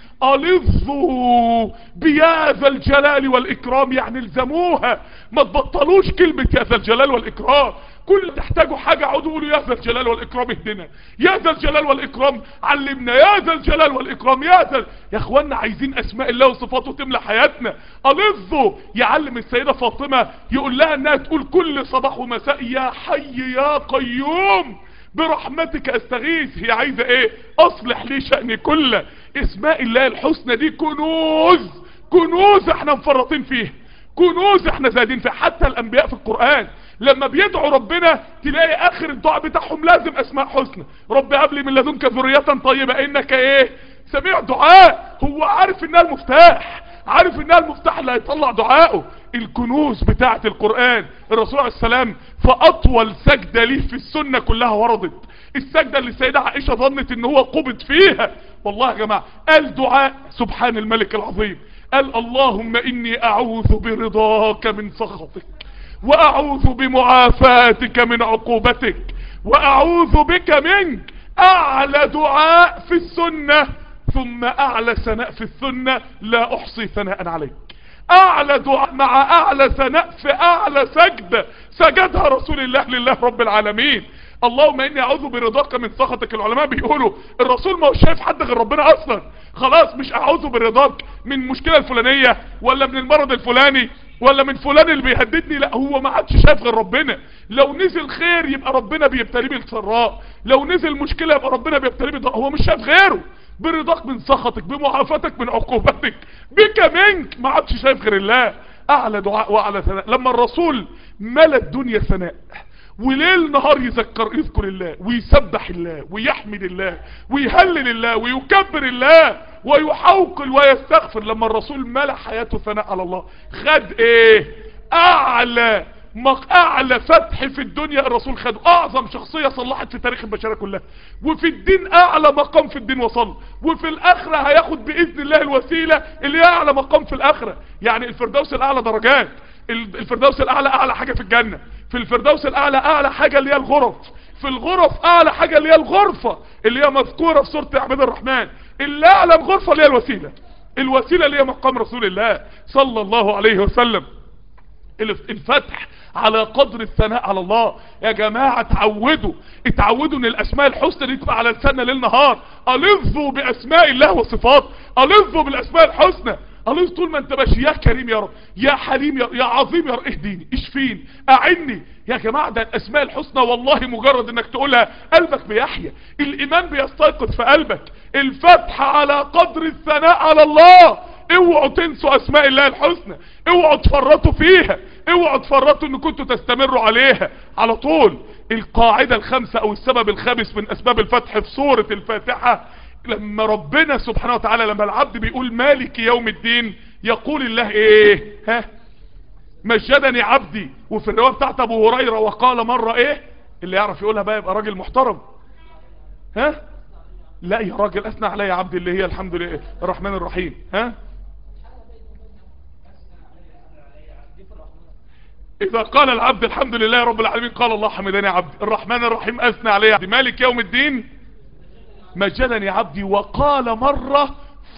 الظوا بيا ذا الجلال والاكرام يعني الزموها ما تبطلوش كلمة يا ذا الجلال والاكرام كل تحتاجوا حاجة عودوا قولوا يا ذا الجلال والاكرام اهدنا يا ذا الجلال والاكرام علمنا يا ذا الجلال والاكرام يا ذا يا اخوانا عايزين اسماء الله وصفاته تملى حياتنا الظوا يعلم السيدة فاطمة يقول لها انها تقول كل صباح ومساء يا حي يا قيوم برحمتك استغيث هي عايزة ايه اصلح لي شأني كله اسماء الله الحسنى دي كنوز كنوز احنا مفرطين فيها كنوز احنا زادين فيها حتى الانبياء في القرآن لما بيدعوا ربنا تلاقي اخر الدعاء بتاعهم لازم اسماء حسنى رب هب لي من لدنك ذرية طيبة انك ايه سميع دعاء هو عارف انها المفتاح عارف انها المفتاح اللي هيطلع دعائه الكنوز بتاعة القرآن الرسول عليه السلام فاطول سجدة ليه في السنة كلها وردت السجدة اللي السيدة عائشة ظنت ان هو قبض فيها والله يا جماعة قال دعاء سبحان الملك العظيم قال اللهم اني اعوذ برضاك من سخطك واعوذ بمعافاتك من عقوبتك واعوذ بك منك اعلى دعاء في السنة ثم اعلى ثناء في السنة لا احصي ثناء عليك اعلى دعاء مع اعلى ثناء في اعلى سجدة سجدها رسول الله لله رب العالمين اللهم اني اعوذ برضاك من سخطك العلماء بيقولوا الرسول ما هو شايف حد غير ربنا اصلا خلاص مش اعوذ برضاك من المشكلة الفلانية ولا من المرض الفلاني ولا من فلان اللي بيهددني لا هو ما عادش شايف غير ربنا لو نزل خير يبقى ربنا بيبتليه بالسراء لو نزل مشكلة يبقى ربنا بيبتليه بالضراء هو مش شايف غيره برضاك من سخطك بمعافتك من عقوبتك بك منك ما عادش شايف غير الله اعلى دعاء واعلى ثناء لما الرسول ملا الدنيا ثناء وليل نهار يذكر يذكر الله ويسبح الله ويحمد الله ويهلل الله ويكبر الله ويحوقل ويستغفر لما الرسول ملا حياته ثناء على الله خد ايه اعلى مق اعلى فتح في الدنيا الرسول خده اعظم شخصية صلحت في تاريخ البشرية كلها وفي الدين اعلى مقام في الدين وصل وفي الاخرة هياخد باذن الله الوسيلة اللي هي اعلى مقام في الاخرة يعني الفردوس الاعلى درجات الفردوس الاعلى اعلى حاجة في الجنة في الفردوس الاعلى اعلى حاجة اللي هي الغرف في الغرف اعلى حاجة اللي هي الغرفة اللي هي مذكورة في سورة عباد الرحمن اللي اعلى غرفة اللي هي الوسيلة الوسيلة اللي هي مقام رسول الله صلى الله عليه وسلم الفتح على قدر الثناء على الله يا جماعة اتعودوا اتعودوا ان الاسماء الحسنى دي تبقى على لساننا ليل نهار الظوا باسماء الله وصفاته الظوا بالاسماء الحسنى الظ طول ما انت ماشي يا كريم يا رب يا حليم يا, يا عظيم يا رب اهديني اشفيني اعني يا جماعة ده الاسماء الحسنى والله مجرد انك تقولها قلبك بيحيا الايمان بيستيقظ في قلبك الفتح على قدر الثناء على الله اوعوا تنسوا اسماء الله الحسنى اوعوا تفرطوا فيها اوعوا تفرطوا ان كنتوا تستمروا عليها على طول القاعدة الخامسة او السبب الخامس من اسباب الفتح في سورة الفاتحة لما ربنا سبحانه وتعالى لما العبد بيقول مالك يوم الدين يقول الله ايه ها مجدني عبدي وفي الرواية بتاعت ابو هريرة وقال مرة ايه اللي يعرف يقولها بقى يبقى راجل محترم ها لا يا راجل اثنى علي يا عبدي اللي هي الحمد لله الرحمن الرحيم ها اذا قال العبد الحمد لله رب العالمين قال الله حمدني عبدي الرحمن الرحيم اثنى علي عبدي مالك يوم الدين مجدني عبدي وقال مرة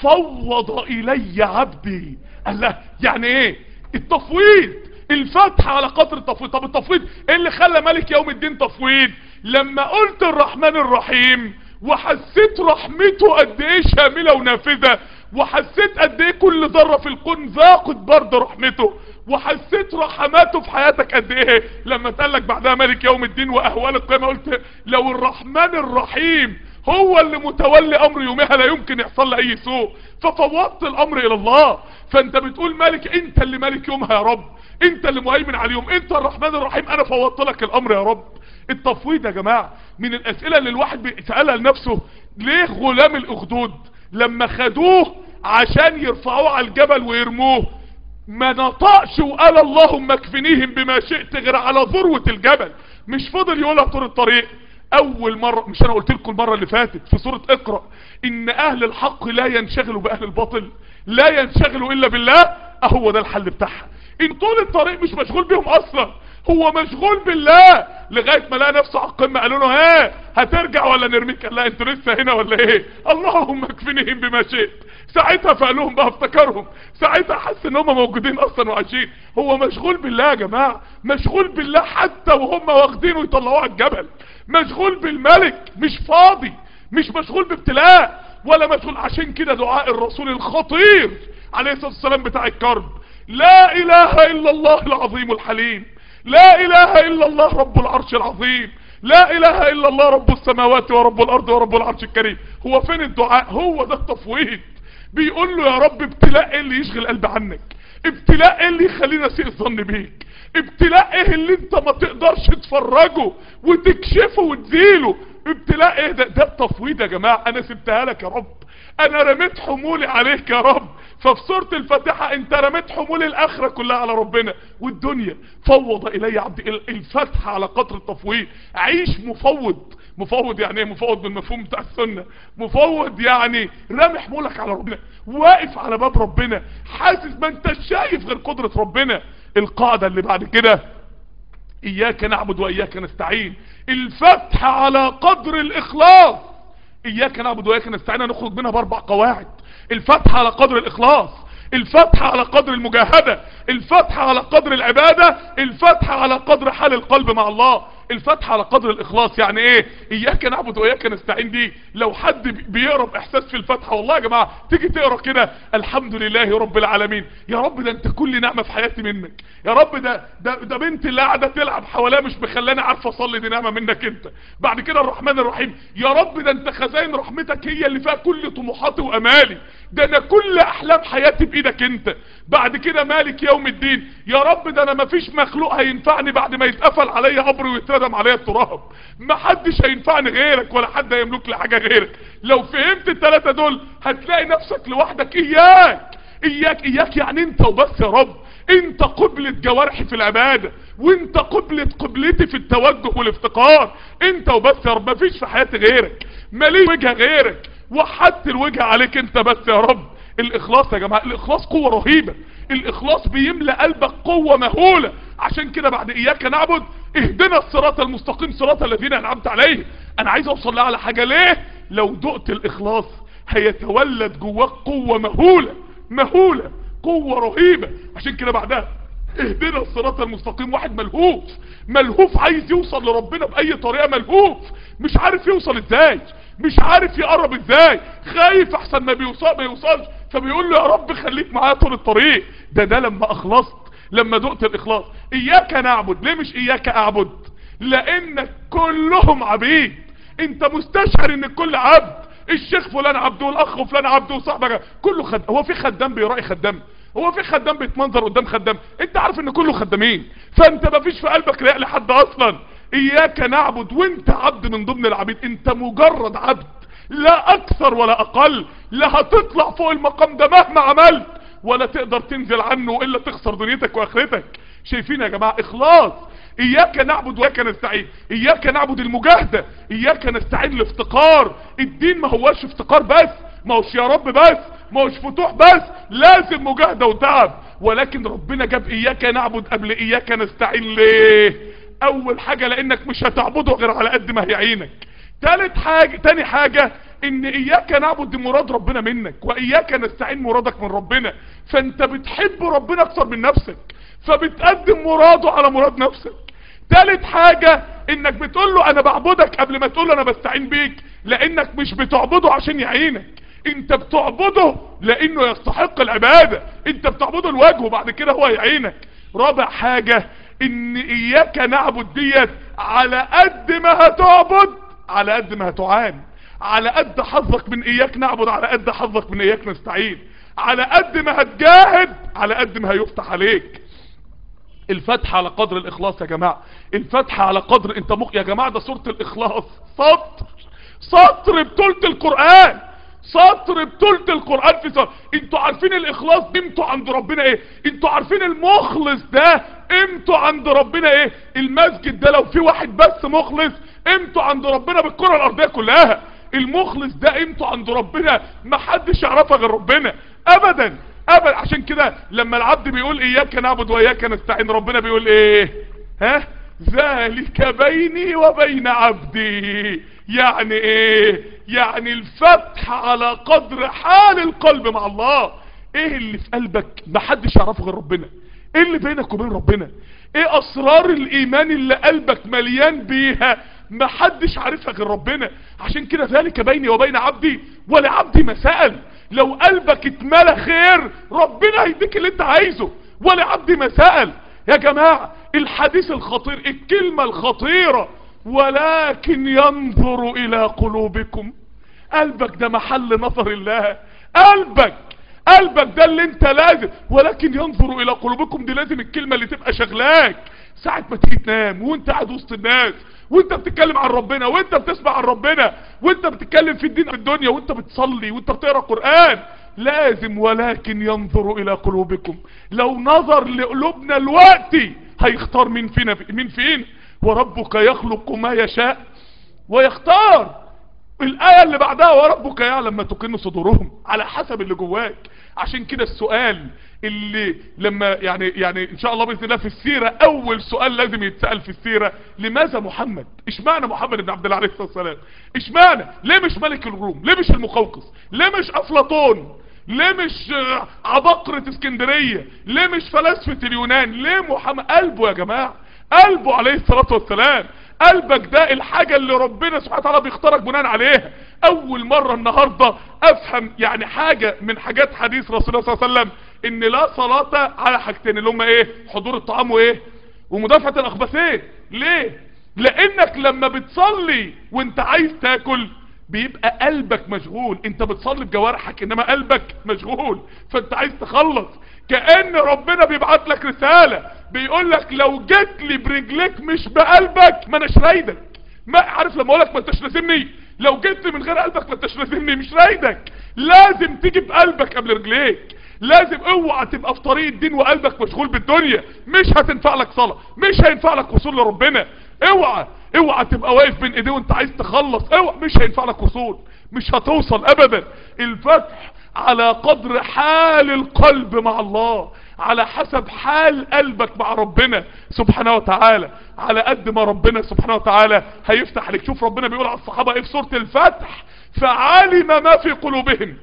فوض الي عبدي الله يعني ايه التفويض الفتح على قدر التفويض طب التفويض ايه اللي خلى مالك يوم الدين تفويض لما قلت الرحمن الرحيم وحسيت رحمته قد ايه شاملة ونافذة وحسيت قد ايه كل ذرة في الكون ذاقت برد رحمته وحسيت رحماته في حياتك قد ايه لما اتقالك بعدها مالك يوم الدين واهوال القيامة قلت لو الرحمن الرحيم هو اللي متولي امر يومها لا يمكن يحصل لي اي سوء ففوضت الامر الى الله فانت بتقول مالك انت اللي مالك يومها يا رب انت اللي مهيمن على اليوم انت الرحمن الرحيم انا فوضت لك الامر يا رب التفويض يا جماعة من الاسئلة اللي الواحد بيسألها لنفسه ليه غلام الاخدود لما خدوه عشان يرفعوه على الجبل ويرموه ما نطقش وقال اللهم اكفنيهم بما شئت غير على ذروة الجبل مش فضل يقولها طول الطريق اول مرة مش انا قلت لكم المرة اللي فاتت في سورة اقرأ ان اهل الحق لا ينشغلوا باهل الباطل لا ينشغلوا الا بالله اهو ده الحل بتاعها ان طول الطريق مش مشغول بيهم اصلا هو مشغول بالله لغاية ما لقى نفسه على القمة قالوا له ها هترجع ولا نرميك قال لا انتوا لسه هنا ولا ايه اللهم اكفنيهم بما شئت ساعتها فقالوهم بقى افتكرهم ساعتها حس ان هم موجودين اصلا وعايشين هو مشغول بالله يا جماعة مشغول بالله حتى وهم واخدينه يطلعوه على الجبل مشغول بالملك مش فاضي مش مشغول بابتلاء ولا مشغول عشان كده دعاء الرسول الخطير عليه الصلاة والسلام بتاع الكرب لا اله الا الله العظيم الحليم لا اله الا الله رب العرش العظيم لا اله الا الله رب السماوات ورب الارض ورب العرش الكريم هو فين الدعاء هو ده التفويض بيقول له يا رب ابتلاء ايه اللي يشغل قلبي عنك ابتلاء ايه اللي يخلينا اسيء الظن بيك ابتلاء ايه اللي انت ما تقدرش تفرجه وتكشفه وتزيله ابتلاء ايه ده ده التفويض يا جماعة انا سبتها لك يا رب انا رميت حمولي عليك يا رب ففي سورة الفاتحة انت رميت حمول الاخرة كلها على ربنا والدنيا فوض الي عبدي الفتح على قطر التفويض عيش مفوض مفوض يعني ايه مفوض بالمفهوم بتاع السنة مفوض يعني رامي حمولك على ربنا واقف على باب ربنا حاسس ما انت شايف غير قدرة ربنا القاعدة اللي بعد كده اياك نعبد واياك نستعين الفتح على قدر الاخلاص اياك نعبد واياك نستعين نخرج منها باربع قواعد الفتح على قدر الاخلاص الفتح على قدر المجاهدة الفتح على قدر العبادة الفتح على قدر حال القلب مع الله الفتح على قدر الاخلاص يعني ايه اياك نعبد واياك نستعين دي لو حد بيقرا باحساس في الفتحه والله يا جماعه تيجي تقرا كده الحمد لله رب العالمين يا رب ده انت كل نعمه في حياتي منك يا رب ده ده, ده بنتي اللي قاعده تلعب حواليها مش مخلاني عارفه اصلي دي نعمه منك انت بعد كده الرحمن الرحيم يا رب ده انت خزائن رحمتك هي اللي فيها كل طموحاتي وامالي ده انا كل احلام حياتي بايدك انت بعد كده مالك يوم الدين يا رب ده انا مفيش مخلوق هينفعني بعد ما يتقفل عليا قبر ويتردم عليا التراب محدش هينفعني غيرك ولا حد هيملك لي حاجه غيرك لو فهمت الثلاثه دول هتلاقي نفسك لوحدك اياك اياك اياك يعني انت وبس يا رب انت قبلة جوارحي في العبادة وانت قبلة قبلتي في التوجه والافتقار انت وبس يا رب مفيش في حياتي غيرك ماليش وجه غيرك وحدت الوجه عليك انت بس يا رب الاخلاص يا جماعة الاخلاص قوة رهيبة الاخلاص بيملى قلبك قوة مهولة عشان كده بعد اياك نعبد اهدنا الصراط المستقيم صراط الذين انعمت عليهم انا عايز اوصل لها على حاجة ليه لو دقت الاخلاص هيتولد جواك قوة مهولة مهولة قوة رهيبة عشان كده بعدها اهدنا الصراط المستقيم واحد ملهوف ملهوف عايز يوصل لربنا بأي طريقة ملهوف مش عارف يوصل ازاي مش عارف يقرب ازاي خايف احسن ما بيوصل ما يوصلش فبيقول له يا رب خليك معايا طول الطريق ده ده لما اخلصت لما دقت الاخلاص اياك نعبد ليه مش اياك اعبد لانك كلهم عبيد انت مستشعر ان الكل عبد الشيخ فلان عبده والاخ فلان عبده وصاحبك كله خد هو في خدام بيراعي خدام هو في خدام بيتمنظر قدام خدام انت عارف ان كله خدامين فانت مفيش في قلبك رياء لحد اصلا اياك نعبد وانت عبد من ضمن العبيد انت مجرد عبد لا اكثر ولا اقل لا هتطلع فوق المقام ده مهما عملت ولا تقدر تنزل عنه الا تخسر دنيتك واخرتك شايفين يا جماعة اخلاص اياك نعبد واياك نستعين اياك نعبد المجاهدة اياك نستعين الافتقار الدين ما هواش افتقار بس ما هوش يا رب بس ما هوش فتوح بس لازم مجاهدة وتعب ولكن ربنا جاب اياك نعبد قبل اياك نستعين ليه اول حاجة لانك مش هتعبده غير على قد ما هيعينك تالت حاجة تاني حاجة ان اياك نعبد دي مراد ربنا منك واياك نستعين مرادك من ربنا فانت بتحب ربنا اكثر من نفسك فبتقدم مراده على مراد نفسك تالت حاجة انك بتقول له انا بعبدك قبل ما تقول له انا بستعين بيك لانك مش بتعبده عشان يعينك انت بتعبده لانه يستحق العبادة انت بتعبده الوجه وبعد كده هو يعينك رابع حاجة ان اياك نعبد ديت على قد ما هتعبد على قد ما هتعان على قد حظك من اياك نعبد على قد حظك من اياك نستعين على قد ما هتجاهد على قد ما هيفتح عليك الفتح على قدر الاخلاص يا جماعة الفتح على قدر انت مخ يا جماعة ده سورة الاخلاص سطر سطر بطولة القرآن سطر بطولة القرآن في سطر انتوا عارفين الاخلاص قيمته عند ربنا ايه انتوا عارفين المخلص ده قيمته عند ربنا ايه المسجد ده لو في واحد بس مخلص قيمته عند ربنا بالكرة الارضية كلها المخلص ده قيمته عند ربنا محدش يعرفها غير ربنا ابدا ابدا عشان كده لما العبد بيقول اياك نعبد واياك نستعين ربنا بيقول ايه ها ذلك بيني وبين عبدي يعني ايه يعني الفتح على قدر حال القلب مع الله ايه اللي في قلبك محدش يعرفه غير ربنا ايه اللي بينك وبين ربنا ايه اسرار الايمان اللي قلبك مليان بيها محدش عارفها غير ربنا عشان كده ذلك بيني وبين عبدي ولعبدي ما سأل لو قلبك اتملى خير ربنا هيديك اللي انت عايزه ولعبدي ما سأل يا جماعة الحديث الخطير الكلمة الخطيرة ولكن ينظر الى قلوبكم قلبك ده محل نظر الله قلبك قلبك ده اللي انت لازم ولكن ينظر الى قلوبكم دي لازم الكلمة اللي تبقى شغلاك ساعة ما تيجي تنام وانت قاعد وسط الناس وانت بتتكلم عن ربنا وانت بتسمع عن ربنا وانت بتتكلم في الدين في الدنيا وانت بتصلي وانت بتقرا قرآن لازم ولكن ينظر الى قلوبكم لو نظر لقلوبنا الوقت هيختار مين فينا مين فين وربك يخلق ما يشاء ويختار الآية اللي بعدها وربك يعلم ما تكن صدورهم على حسب اللي جواك عشان كده السؤال اللي لما يعني يعني ان شاء الله باذن الله في السيره اول سؤال لازم يتسال في السيره لماذا محمد اشمعنى محمد بن عبد الله عليه الصلاه والسلام اشمعنى ليه مش ملك الروم ليه مش المقوقس ليه مش افلاطون ليه مش آه، عباقرة اسكندرية ليه مش فلاسفة اليونان ليه محمد قلبه يا جماعة قلبه عليه الصلاة والسلام قلبك ده الحاجة اللي ربنا سبحانه وتعالى بيختارك بناء عليها اول مرة النهاردة افهم يعني حاجة من حاجات حديث رسول الله صلى الله عليه وسلم ان لا صلاة على حاجتين اللي هم ايه حضور الطعام وايه ومدافعة الاخبثين ليه لانك لما بتصلي وانت عايز تاكل بيبقى قلبك مشغول انت بتصلي بجوارحك انما قلبك مشغول فانت عايز تخلص كأن ربنا بيبعت لك رسالة بيقول لك لو جيت لي برجليك مش بقلبك ما اناش رايدك ما عارف لما اقول لك ما انتش لازمني لو جيت لي من غير قلبك ما انتش لازمني مش رايدك لازم تيجي بقلبك قبل رجليك لازم اوعى تبقى في طريق الدين وقلبك مشغول بالدنيا مش هتنفع لك صلاة مش هينفع لك وصول لربنا اوعى اوعى تبقى واقف بين ايديه وانت عايز تخلص اوعى مش هينفع لك وصول مش هتوصل ابدا الفتح على قدر حال القلب مع الله على حسب حال قلبك مع ربنا سبحانه وتعالى على قد ما ربنا سبحانه وتعالى هيفتح عليك شوف ربنا بيقول على الصحابة ايه في سورة الفتح فعلم ما في قلوبهم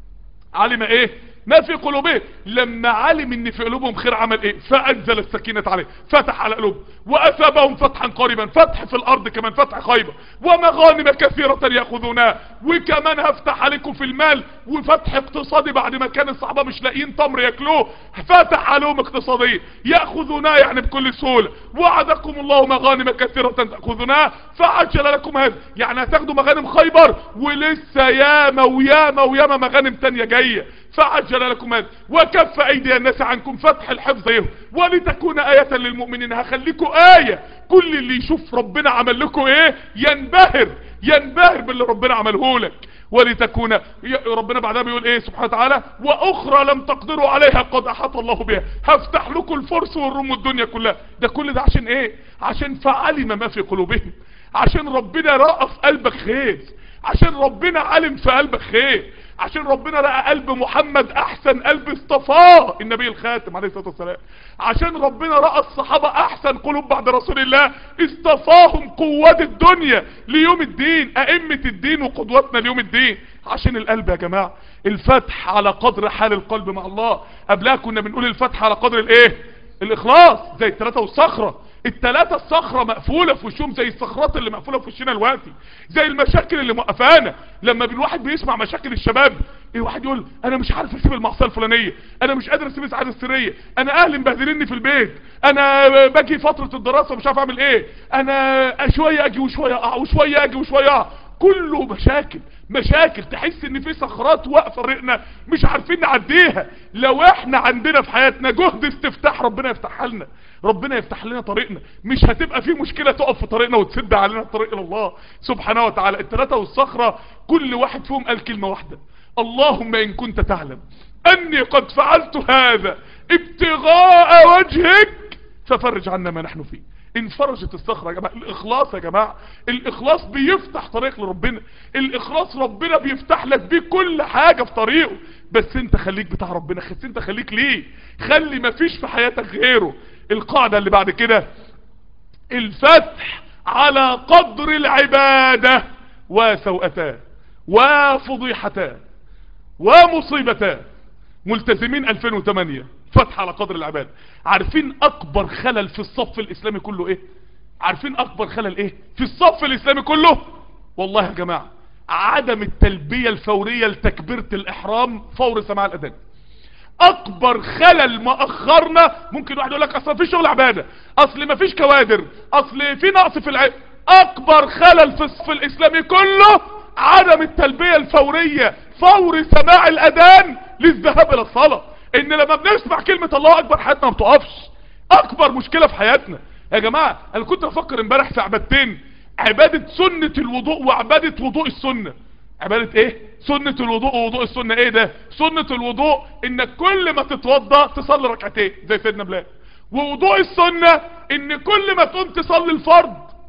علم ايه ما في قلوبهم لما علم ان في قلوبهم خير عمل ايه فانزل السكينة عليه فتح على قلوبهم واثابهم فتحا قريبا فتح في الارض كمان فتح خيبة ومغانم كثيرة ياخذونها وكمان هفتح عليكم في المال وفتح اقتصادي بعد ما كان الصحابة مش لاقيين تمر ياكلوه فتح عليهم اقتصاديا ياخذونها يعني بكل سهولة وعدكم الله مغانم كثيرة تاخذونها فعجل لكم هذا يعني هتاخدوا مغانم خيبر ولسه ياما وياما وياما مغانم تانية جاية فعجل لكم هذا وكف ايدي الناس عنكم فتح الحفظ ايه ولتكون آية للمؤمنين هخليكم آية كل اللي يشوف ربنا عمل لكم ايه ينبهر ينبهر باللي ربنا عمله لك ولتكون ي- ربنا بعدها بيقول ايه سبحانه وتعالى واخرى لم تقدروا عليها قد احاط الله بها هفتح لكم الفرس والروم والدنيا كلها ده كل ده عشان ايه عشان فعلم ما في قلوبهم عشان ربنا رأى في قلبك خير عشان ربنا علم في قلبك خير عشان ربنا لقى قلب محمد احسن قلب اصطفاه النبي الخاتم عليه الصلاة والسلام عشان ربنا رأى الصحابة احسن قلوب بعد رسول الله اصطفاهم قوات الدنيا ليوم الدين ائمة الدين وقدوتنا ليوم الدين عشان القلب يا جماعة الفتح على قدر حال القلب مع الله قبلها كنا بنقول الفتح على قدر الايه الاخلاص زي الثلاثة والصخرة التلاتة الصخرة مقفولة في وشهم زي الصخرات اللي مقفولة في وشنا دلوقتي زي المشاكل اللي موقفانا لما الواحد بيسمع مشاكل الشباب الواحد يقول انا مش عارف اسيب المعصيه الفلانيه انا مش قادر اسيب السعاده السريه انا اهلي مبهدليني في البيت انا باجي فتره الدراسه مش عارف اعمل ايه انا شويه اجي وشويه اقع وشويه اجي وشويه اقع كله مشاكل مشاكل تحس ان في صخرات واقفه رقنا مش عارفين نعديها لو احنا عندنا في حياتنا جهد استفتاح ربنا يفتحها لنا ربنا يفتح لنا طريقنا مش هتبقى في مشكلة تقف في طريقنا وتسد علينا الطريق الى الله سبحانه وتعالى الثلاثة والصخرة كل واحد فيهم قال كلمة واحدة اللهم ان كنت تعلم اني قد فعلت هذا ابتغاء وجهك ففرج عنا ما نحن فيه انفرجت الصخرة يا جماعة الاخلاص يا جماعة الاخلاص بيفتح طريق لربنا الاخلاص ربنا بيفتح لك بيه كل حاجة في طريقه بس انت خليك بتاع ربنا بس انت خليك ليه خلي مفيش في حياتك غيره القاعدة اللي بعد كده الفتح على قدر العبادة وسوءتان وفضيحتان ومصيبتان ملتزمين 2008 فتح على قدر العبادة عارفين اكبر خلل في الصف الاسلامي كله ايه عارفين اكبر خلل ايه في الصف الاسلامي كله والله يا جماعة عدم التلبية الفورية لتكبيرة الاحرام فور سماع الاذان اكبر خلل مأخرنا ممكن واحد يقول لك اصل في شغل عبادة اصل ما فيش كوادر اصل في نقص في العلم اكبر خلل في الصف الاسلامي كله عدم التلبية الفورية فور سماع الاذان للذهاب الى الصلاة ان لما بنسمع كلمة الله اكبر حياتنا ما بتقفش اكبر مشكلة في حياتنا يا جماعة انا كنت بفكر امبارح في عبادتين عبادة سنة الوضوء وعبادة وضوء السنة عبادة ايه سنة الوضوء ووضوء السنة ايه ده سنة الوضوء انك كل ما تتوضى تصلي ركعتين زي سيدنا بلال ووضوء السنة ان كل ما تقوم تصلي الفرض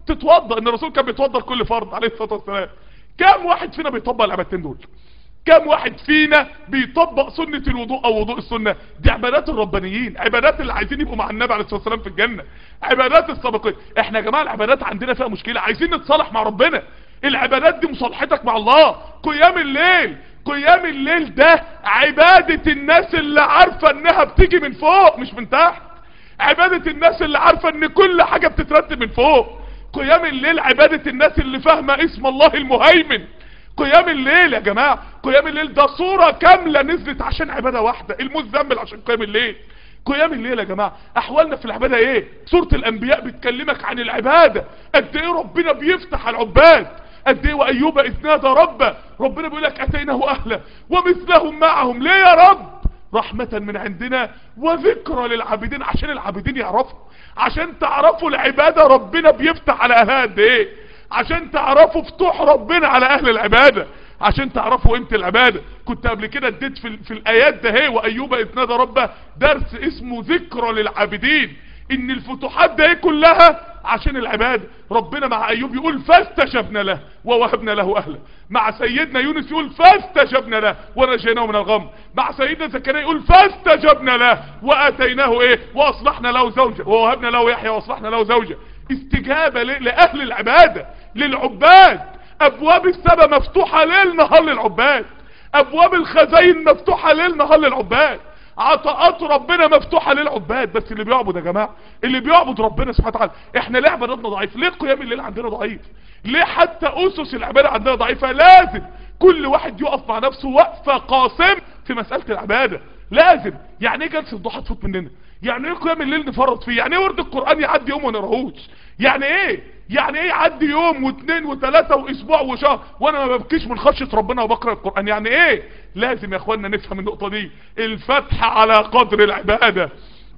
تتوضا ان الرسول كان بيتوضا كل فرض عليه الصلاه والسلام كم واحد فينا بيطبق العبادتين دول كم واحد فينا بيطبق سنة الوضوء او وضوء السنة دي عبادات الربانيين عبادات اللي عايزين يبقوا مع النبي عليه الصلاة والسلام في الجنة عبادات السابقين احنا يا جماعة العبادات عندنا فيها مشكلة عايزين نتصالح مع ربنا العبادات دي مصالحتك مع الله قيام الليل قيام الليل ده عبادة الناس اللي عارفة انها بتيجي من فوق مش من تحت عبادة الناس اللي عارفة ان كل حاجة بتترتب من فوق قيام الليل عبادة الناس اللي فاهمة اسم الله المهيمن قيام الليل يا جماعة قيام الليل ده صورة كاملة نزلت عشان عبادة واحدة المزمل عشان قيام الليل قيام الليل يا جماعة احوالنا في العبادة ايه سورة الانبياء بتكلمك عن العبادة قد ايه ربنا بيفتح على العباد قد ايه وايوب اذ نادى ربه ربنا بيقول لك اتيناه اهله ومثلهم معهم ليه يا رب رحمة من عندنا وذكرى للعابدين عشان العابدين يعرفوا عشان تعرفوا العبادة ربنا بيفتح على اهلها قد ايه عشان تعرفوا فتوح ربنا على اهل العبادة عشان تعرفوا قيمه العبادة كنت قبل كده اديت في, في الايات ده هي وايوب اذ نادى ربه درس اسمه ذكرى للعابدين ان الفتوحات ده كلها عشان العبادة ربنا مع ايوب يقول فاستجبنا له ووهبنا له اهله مع سيدنا يونس يقول فاستجبنا له ونجيناه من الغم مع سيدنا زكريا يقول فاستجبنا له واتيناه ايه واصلحنا له زوجه ووهبنا له يحيى واصلحنا له زوجه استجابة لاهل العبادة للعباد ابواب السماء مفتوحة ليل نهار للعباد ابواب الخزاين مفتوحة ليل نهار للعباد عطاءات ربنا مفتوحة للعباد بس اللي بيعبد يا جماعة اللي بيعبد ربنا سبحانه وتعالى احنا ليه عبادتنا ضعيف ليه قيام الليل عندنا ضعيف ليه حتى اسس العبادة عندنا ضعيفة لازم كل واحد يقف مع نفسه وقفة قاسم في مسألة العبادة لازم يعني ايه جلسة الضحى تفوت مننا يعني ايه قيام الليل نفرط فيه يعني ايه ورد القرآن يعدي يوم ونرهوش يعني ايه يعني ايه يعدي يوم واثنين وثلاثة واسبوع وشهر وانا ما ببكيش من خشية ربنا وبقرأ القرآن يعني ايه لازم يا اخوانا نفهم النقطة دي الفتح على قدر العبادة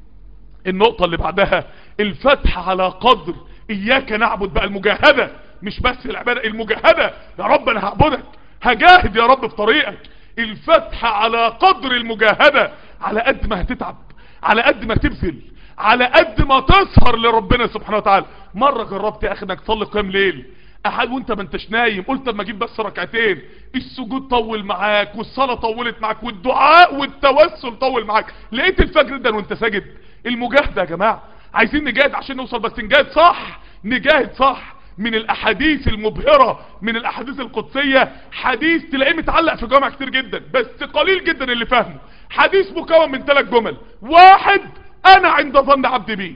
النقطة اللي بعدها الفتح على قدر اياك نعبد بقى المجاهدة مش بس العبادة المجاهدة يا رب انا هعبدك هجاهد يا رب في طريقك الفتح على قدر المجاهدة على قد ما هتتعب على قد ما تبذل على قد ما تسهر لربنا سبحانه وتعالى مرة جربت يا اخي انك تصلي قيام ليل احد وانت ما انتش نايم قلت اما اجيب بس ركعتين السجود طول معاك والصلاة طولت معاك والدعاء والتوسل طول معاك لقيت الفجر ده وانت ساجد المجاهدة يا جماعة عايزين نجاهد عشان نوصل بس نجاهد صح نجاهد صح من الاحاديث المبهرة من الاحاديث القدسية حديث تلاقيه متعلق في جامع كتير جدا بس قليل جدا اللي فاهمه حديث مكون من ثلاث جمل واحد انا عند ظن عبدي بي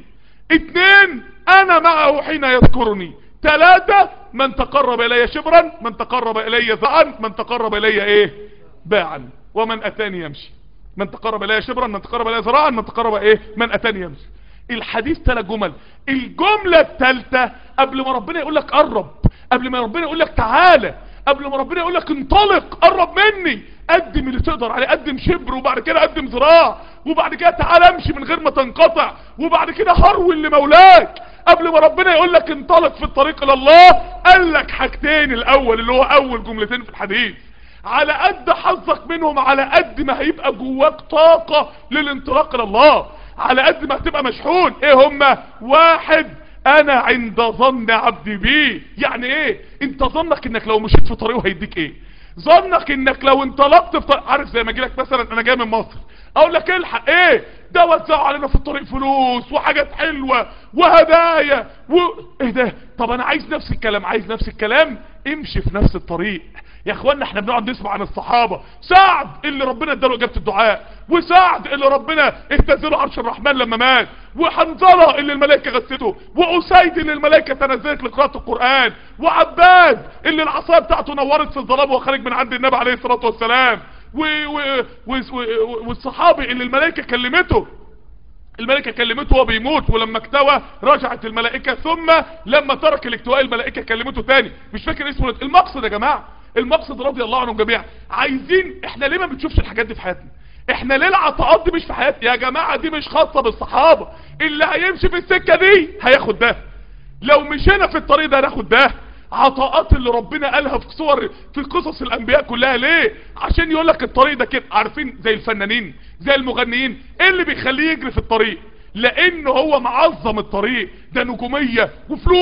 اتنين انا معه حين يذكرني ثلاثة من تقرب الي شبرا من تقرب الي ذعا من تقرب الي ايه باعا ومن اتاني يمشي من تقرب الي شبرا من تقرب الي ذراعا من تقرب ايه من اتاني يمشي الحديث ثلاث جمل الجملة الثالثة قبل ما ربنا يقول لك قرب قبل ما ربنا يقول لك تعالى قبل ما ربنا يقول لك انطلق قرب مني قدم اللي تقدر عليه قدم شبر وبعد كده قدم ذراع وبعد كده تعالى امشي من غير ما تنقطع وبعد كده هرول لمولاك قبل ما ربنا يقول لك انطلق في الطريق الى الله قال لك حاجتين الاول اللي هو اول جملتين في الحديث على قد حظك منهم على قد ما هيبقى جواك طاقة للانطلاق الى الله على قد ما هتبقى مشحون ايه هما واحد انا عند ظن عبدي بيه يعني ايه انت ظنك انك لو مشيت في طريقه هيديك ايه ظنك انك لو انطلقت في طريق عارف زي ما اجيلك مثلا انا جاي من مصر اقول لك الحق ايه ده وزعوا علينا في الطريق فلوس وحاجات حلوة وهدايا و... ايه ده طب انا عايز نفس الكلام عايز نفس الكلام امشي في نفس الطريق يا اخوانا احنا بنقعد نسمع عن الصحابة سعد اللي ربنا اداله اجابة الدعاء وسعد اللي ربنا اهتزله عرش الرحمن لما مات وحنظلة اللي الملائكة غسته واسيد اللي الملائكة تنزلت لقراءة القرآن وعباد اللي العصاية بتاعته نورت في الظلام وهو خارج من عند النبي عليه الصلاة والسلام و و و و والصحابي اللي الملائكة كلمته الملائكة كلمته وهو بيموت ولما اكتوى رجعت الملائكة ثم لما ترك الاكتواء الملائكة كلمته تاني مش فاكر اسمه المقصد يا جماعة المقصد رضي الله عنهم جميعا عايزين احنا ليه ما بنشوفش الحاجات دي في حياتنا احنا ليه العطاءات دي مش في حياتنا يا جماعة دي مش خاصة بالصحابة اللي هيمشي في السكة دي هياخد ده لو مشينا في الطريق ده هناخد ده عطاءات اللي ربنا قالها في صور في قصص الانبياء كلها ليه عشان يقول لك الطريق ده كده عارفين زي الفنانين زي المغنيين ايه اللي بيخليه يجري في الطريق لانه هو معظم الطريق ده نجومية وفلوس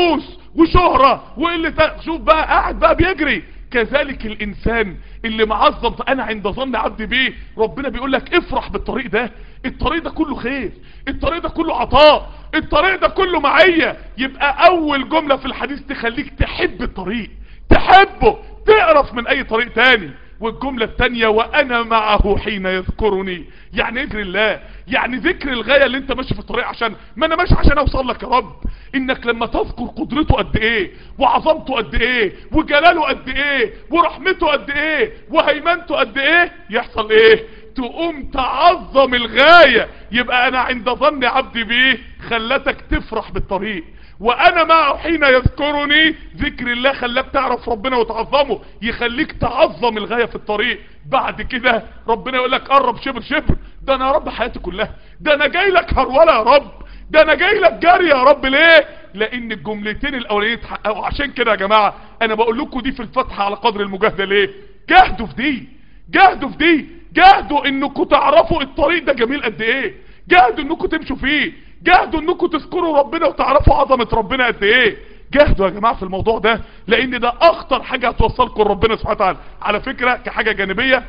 وشهرة وقلة شوف بقى قاعد بقى بيجري كذلك الانسان اللي معظم انا عند ظن عبدي بيه ربنا بيقول لك افرح بالطريق ده الطريق ده كله خير الطريق ده كله عطاء الطريق ده كله معية يبقى اول جملة في الحديث تخليك تحب الطريق تحبه تعرف من اي طريق تاني والجملة التانية وانا معه حين يذكرني يعني ذكر الله يعني ذكر الغاية اللي انت ماشي في الطريق عشان ما انا ماشي عشان اوصل لك يا رب انك لما تذكر قدرته قد ايه وعظمته قد ايه وجلاله قد ايه ورحمته قد ايه وهيمنته قد ايه يحصل ايه تقوم تعظم الغاية يبقى انا عند ظن عبدي بيه خلتك تفرح بالطريق وانا معه حين يذكرني ذكر الله خلاك تعرف ربنا وتعظمه يخليك تعظم الغاية في الطريق بعد كده ربنا يقول لك قرب شبر شبر ده انا يا رب حياتي كلها ده انا جاي لك هرولة يا رب ده انا جاي لك جري يا رب ليه لان الجملتين الاولانيين اتحققوا عشان كده يا جماعة انا بقول لكم دي في الفتحة على قدر المجاهدة ليه جاهدوا في دي جاهدوا في دي جاهدوا انكم تعرفوا الطريق ده جميل قد ايه جاهدوا انكم تمشوا فيه جاهدوا انكم تذكروا ربنا وتعرفوا عظمة ربنا قد ايه جاهدوا يا جماعة في الموضوع ده لان ده اخطر حاجة هتوصلكم لربنا سبحانه وتعالى على فكرة كحاجة جانبية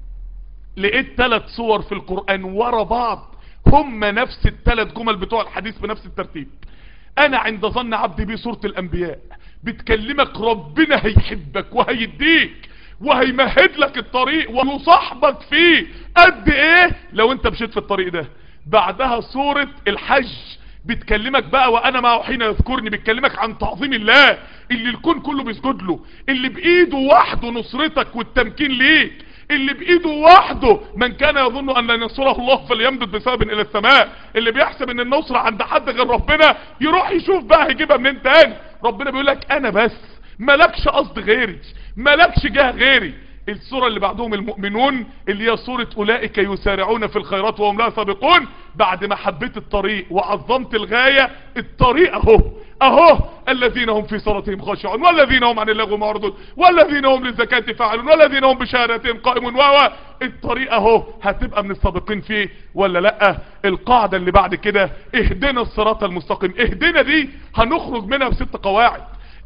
لقيت ثلاث صور في القرآن ورا بعض هم نفس الثلاث جمل بتوع الحديث بنفس الترتيب انا عند ظن عبدي بيه سورة الانبياء بتكلمك ربنا هيحبك وهيديك وهيمهد لك الطريق ويصاحبك فيه قد ايه لو انت مشيت في الطريق ده بعدها سورة الحج بتكلمك بقى وانا معه حين يذكرني بتكلمك عن تعظيم الله اللي الكون كله بيسجد له اللي بايده وحده نصرتك والتمكين ليك اللي بايده وحده من كان يظن ان لن ينصره الله فليمدد بسبب الى السماء اللي بيحسب ان النصرة عند حد غير ربنا يروح يشوف بقى هيجيبها منين تاني ربنا بيقول لك انا بس ملكش قصد غيري ملكش جهة غيري السورة اللي بعدهم المؤمنون اللي هي سورة اولئك يسارعون في الخيرات وهم لا سابقون بعد ما حبيت الطريق وعظمت الغاية الطريق اهو اهو الذين هم في صلاتهم خاشعون والذين هم عن اللغو معرضون والذين هم للزكاة فاعلون والذين هم بشهادتهم قائمون و الطريق اهو هتبقى من السابقين فيه ولا لا القاعدة اللي بعد كده اهدنا الصراط المستقيم اهدنا دي هنخرج منها بست قواعد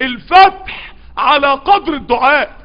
الفتح على قدر الدعاء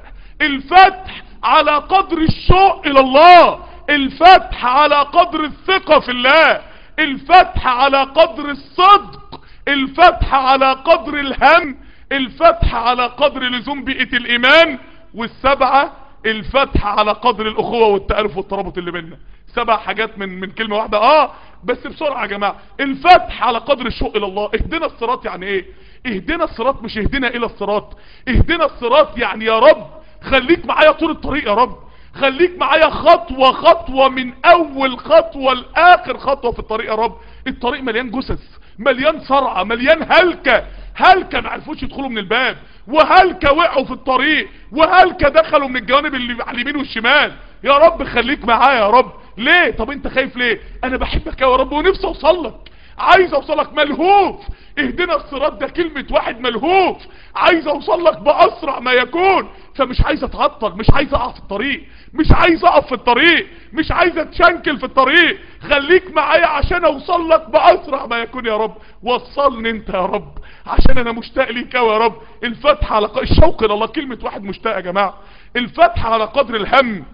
الفتح على قدر الشوق الى الله الفتح على قدر الثقة في الله الفتح على قدر الصدق الفتح على قدر الهم الفتح على قدر لزوم بيئة الايمان والسبعة الفتح على قدر الاخوة والتألف والترابط اللي بيننا سبع حاجات من من كلمة واحدة اه بس بسرعة يا جماعة الفتح على قدر الشوق الى الله اهدنا الصراط يعني ايه اهدنا الصراط مش اهدنا الى الصراط اهدنا الصراط يعني يا رب خليك معايا طول الطريق يا رب خليك معايا خطوة خطوة من اول خطوة لاخر خطوة في الطريق يا رب الطريق مليان جثث مليان صرعة مليان هلكة هلكة ما عرفوش يدخلوا من الباب وهلكة وقعوا في الطريق وهلكة دخلوا من الجوانب اللي على اليمين والشمال يا رب خليك معايا يا رب ليه طب انت خايف ليه انا بحبك يا رب ونفسي اوصل لك عايز اوصلك ملهوف اهدنا الصراط ده كلمة واحد ملهوف عايز اوصل لك باسرع ما يكون فمش عايز اتعطل مش عايز اقع في الطريق مش عايز اقف في الطريق مش عايز اتشنكل في الطريق خليك معايا عشان اوصل لك باسرع ما يكون يا رب وصلني انت يا رب عشان انا مشتاق ليك قوي يا رب الفتح على ق... الشوق الى الله كلمة واحد مشتاق يا جماعة الفتح على قدر الهم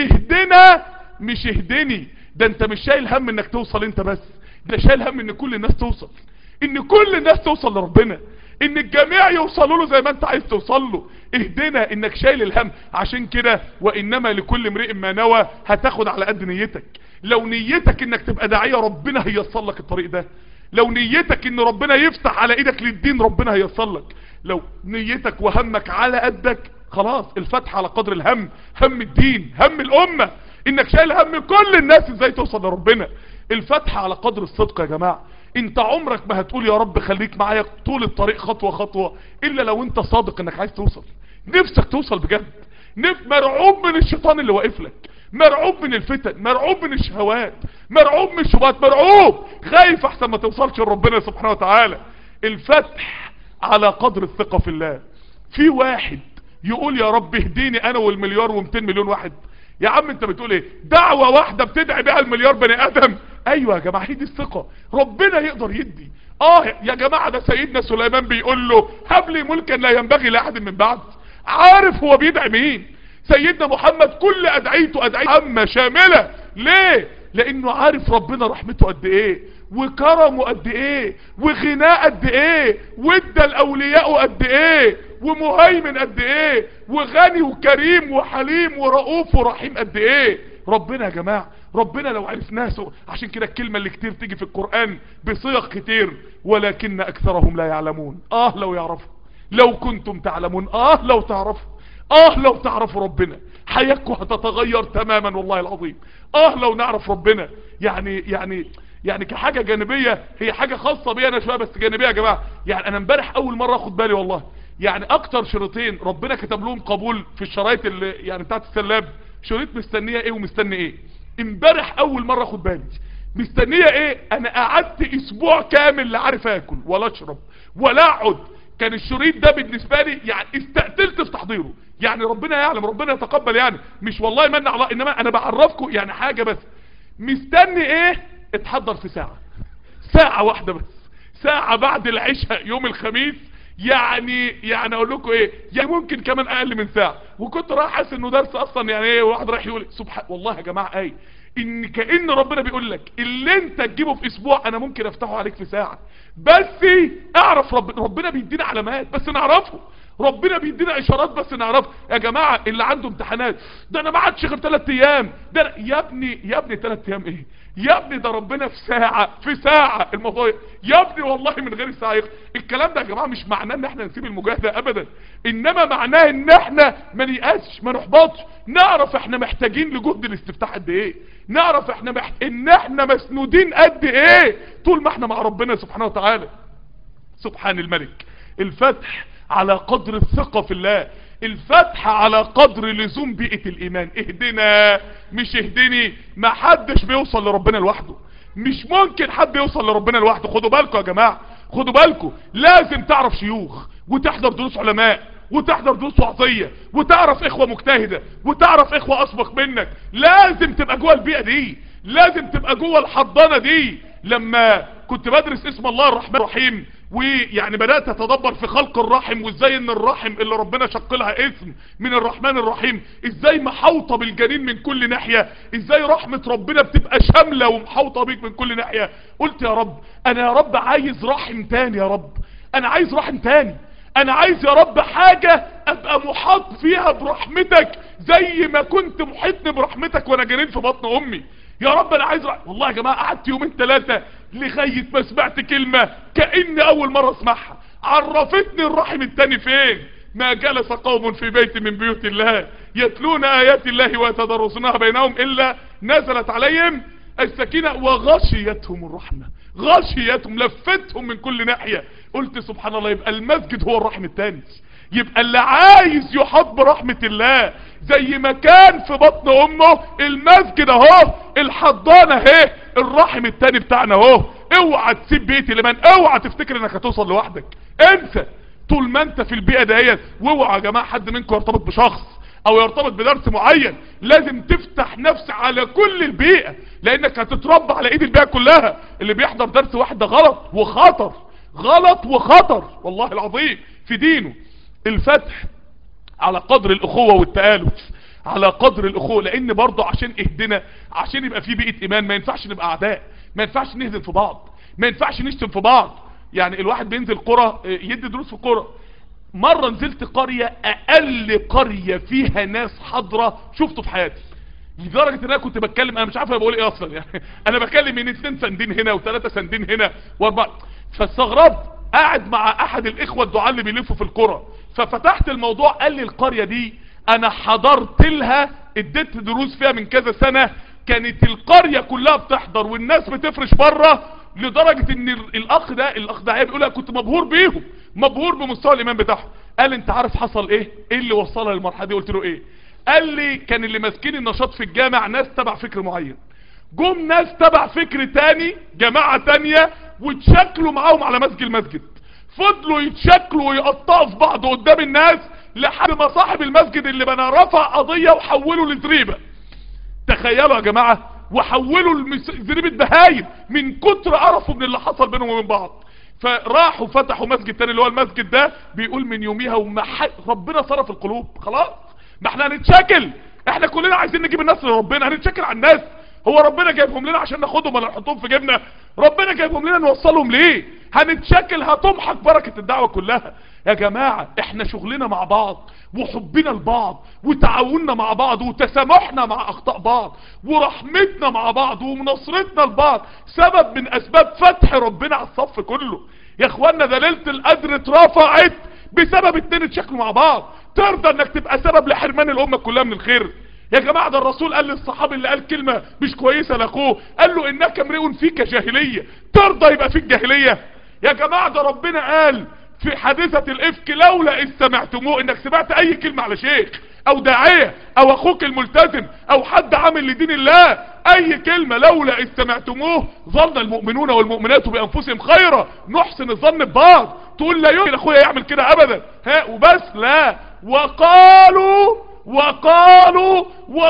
اهدنا مش اهدني ده انت مش شايل هم انك توصل انت بس ده شايل هم ان كل الناس توصل ان كل الناس توصل لربنا ان الجميع يوصلوا له زي ما انت عايز توصل له اهدنا انك شايل الهم عشان كده وانما لكل امرئ ما نوى هتاخد على قد نيتك لو نيتك انك تبقى داعية ربنا هيصل لك الطريق ده لو نيتك ان ربنا يفتح على ايدك للدين ربنا هيصل لك لو نيتك وهمك على قدك خلاص الفتح على قدر الهم هم الدين هم الامة انك شايل هم كل الناس ازاي توصل لربنا الفتح على قدر الصدق يا جماعة انت عمرك ما هتقول يا رب خليك معايا طول الطريق خطوة خطوة الا لو انت صادق انك عايز توصل نفسك توصل بجد نف مرعوب من الشيطان اللي واقف لك مرعوب من الفتن مرعوب من الشهوات مرعوب من الشبهات مرعوب خايف احسن ما توصلش لربنا سبحانه وتعالى الفتح على قدر الثقة في الله في واحد يقول يا رب اهديني انا والمليار و200 مليون واحد يا عم انت بتقول ايه دعوة واحدة بتدعي بها المليار بني ادم ايوه يا جماعة هي دي الثقة ربنا يقدر يدي اه يا جماعة ده سيدنا سليمان بيقول له هب لي ملكا لا ينبغي لاحد من بعد عارف هو بيدعي مين سيدنا محمد كل ادعيته ادعيته عامة شاملة ليه لانه عارف ربنا رحمته قد ايه وكرمه قد ايه وغناه قد ايه وادى الاولياء قد ايه ومهيمن قد ايه وغني وكريم وحليم ورؤوف ورحيم قد ايه ربنا يا جماعة ربنا لو عرفناه عشان كده الكلمة اللي كتير تيجي في القرآن بصيغ كتير ولكن اكثرهم لا يعلمون اه لو يعرفوا لو كنتم تعلمون اه لو تعرفوا اه لو تعرفوا ربنا حياتكم هتتغير تماما والله العظيم اه لو نعرف ربنا يعني يعني يعني كحاجة جانبية هي حاجة خاصة بي انا شوية بس جانبية يا جماعة يعني انا امبارح اول مرة اخد بالي والله يعني اكتر شريطين ربنا كتب لهم قبول في الشرايط اللي يعني بتاعت السلاب شريط مستنية ايه ومستني ايه امبارح اول مرة اخد بالي مستنية ايه انا قعدت اسبوع كامل لا عارف اكل ولا اشرب ولا اقعد كان الشريط ده بالنسبة لي يعني استقتلت في تحضيره يعني ربنا يعلم ربنا يتقبل يعني مش والله من على انما انا بعرفكم يعني حاجة بس مستني ايه اتحضر في ساعة ساعة واحدة بس ساعة بعد العشاء يوم الخميس يعني يعني اقول لكم ايه يعني ممكن كمان اقل من ساعة وكنت رايح حاسس انه درس اصلا يعني ايه واحد رايح يقول سبحان والله يا جماعة ايه ان كأن ربنا بيقول لك اللي انت تجيبه في اسبوع انا ممكن افتحه عليك في ساعة بس اعرف رب ربنا بيدينا علامات بس نعرفه ربنا بيدينا اشارات بس نعرف يا جماعة اللي عنده امتحانات ده انا ما عادش غير 3 ايام ده أنا... يا ابني يا ابني 3 ايام ايه يا ابني ده ربنا في ساعة في ساعة الموضوع يا ابني والله من غير ساعة الكلام ده يا جماعة مش معناه ان احنا نسيب المجاهدة ابدا انما معناه ان احنا ما نيأسش ما نحبطش نعرف احنا محتاجين لجهد الاستفتاح قد ايه نعرف احنا محت... ان احنا مسنودين قد ايه طول ما احنا مع ربنا سبحانه وتعالى سبحان الملك الفتح على قدر الثقة في الله الفتح على قدر لزوم بيئة الايمان اهدنا مش اهدني ما حدش بيوصل لربنا لوحده مش ممكن حد يوصل لربنا لوحده خدوا بالكم يا جماعة خدوا بالكم لازم تعرف شيوخ وتحضر دروس علماء وتحضر دروس وعظية وتعرف اخوة مجتهدة وتعرف اخوة اسبق منك لازم تبقى جوه البيئة دي لازم تبقى جوه الحضانة دي لما كنت بدرس اسم الله الرحمن الرحيم ويعني بدأت اتدبر في خلق الرحم وازاي ان الرحم اللي ربنا شق لها اسم من الرحمن الرحيم ازاي محوطة بالجنين من كل ناحية ازاي رحمة ربنا بتبقى شاملة ومحوطة بيك من كل ناحية قلت يا رب انا يا رب عايز رحم تاني يا رب انا عايز رحم تاني انا عايز يا رب حاجة ابقى محاط فيها برحمتك زي ما كنت محيطني برحمتك وانا جنين في بطن امي يا رب انا عايز رحم. والله يا جماعة قعدت يومين ثلاثة لغاية ما سمعت كلمة كأني اول مرة اسمعها عرفتني الرحم التاني فين ما جلس قوم في بيت من بيوت الله يتلون ايات الله ويتدرسونها بينهم الا نزلت عليهم السكينة وغشيتهم الرحمة غشيتهم لفتهم من كل ناحية قلت سبحان الله يبقى المسجد هو الرحم التاني يبقى اللي عايز يحط برحمة الله زي ما كان في بطن امه المسجد اهو الحضانة اهي الرحم التاني بتاعنا اهو اوعى تسيب بيت الايمان اوعى تفتكر انك هتوصل لوحدك انسى طول ما انت في البيئة ديت واوعى يا جماعة حد منكم يرتبط بشخص او يرتبط بدرس معين لازم تفتح نفس على كل البيئة لانك هتتربى على ايد البيئة كلها اللي بيحضر درس واحد ده غلط وخطر غلط وخطر والله العظيم في دينه الفتح على قدر الاخوة والتآلف على قدر الاخوة لان برضه عشان اهدنا عشان يبقى في بيئة ايمان ما ينفعش نبقى اعداء ما ينفعش نهدم في بعض ما ينفعش نشتم في بعض يعني الواحد بينزل قرى يدي دروس في قرى مرة نزلت قرية اقل قرية فيها ناس حاضرة شفته في حياتي لدرجة ان انا كنت بتكلم انا مش عارف انا بقول ايه اصلا يعني انا بكلم من اتنين سندين هنا وثلاثة سندين هنا واربعة فاستغربت قاعد مع احد الاخوة الدعاء اللي بيلفوا في القرى ففتحت الموضوع قال لي القرية دي انا حضرت لها اديت دروس فيها من كذا سنة كانت القرية كلها بتحضر والناس بتفرش بره لدرجة ان الاخ ده الاخ ده بيقول كنت مبهور بيهم مبهور بمستوى الايمان بتاعهم قال انت عارف حصل ايه ايه اللي وصلها للمرحلة دي قلت له ايه قال لي كان اللي ماسكين النشاط في الجامع ناس تبع فكر معين جم ناس تبع فكر تاني جماعة تانية وتشكلوا معاهم على مسجد المسجد فضلوا يتشكلوا ويقطعوا في بعض قدام الناس لحد ما صاحب المسجد اللي بنا رفع قضية وحوله لزريبة تخيلوا يا جماعة وحولوا زريبة بهايم من كتر قرفوا من اللي حصل بينهم وبين بعض فراحوا فتحوا مسجد تاني اللي هو المسجد ده بيقول من يوميها وما ح... ربنا صرف القلوب خلاص ما احنا هنتشكل احنا كلنا عايزين نجيب الناس لربنا هنتشكل على الناس هو ربنا جايبهم لنا عشان ناخدهم ولا نحطهم في جيبنا ربنا جايبهم لنا نوصلهم ليه هنتشكل هتمحق بركة الدعوة كلها يا جماعة احنا شغلنا مع بعض وحبنا لبعض وتعاوننا مع بعض وتسامحنا مع اخطاء بعض ورحمتنا مع بعض ومناصرتنا لبعض سبب من اسباب فتح ربنا على الصف كله يا اخوانا ده ليله القدر اترفعت بسبب اتنين اتشكلوا مع بعض ترضى انك تبقى سبب لحرمان الامه كلها من الخير يا جماعة ده الرسول قال للصحابي اللي قال كلمة مش كويسة لاخوه قال له انك امرئ فيك جاهلية ترضى يبقى فيك جاهلية يا جماعة ده ربنا قال في حادثة الافك لولا اذ سمعتموه انك سمعت اي كلمة على شيخ او داعية او اخوك الملتزم او حد عامل لدين الله اي كلمة لولا اذ سمعتموه ظن المؤمنون والمؤمنات بانفسهم خيرا نحسن الظن ببعض تقول لا يمكن اخويا يعمل كده ابدا ها وبس لا وقالوا وقالوا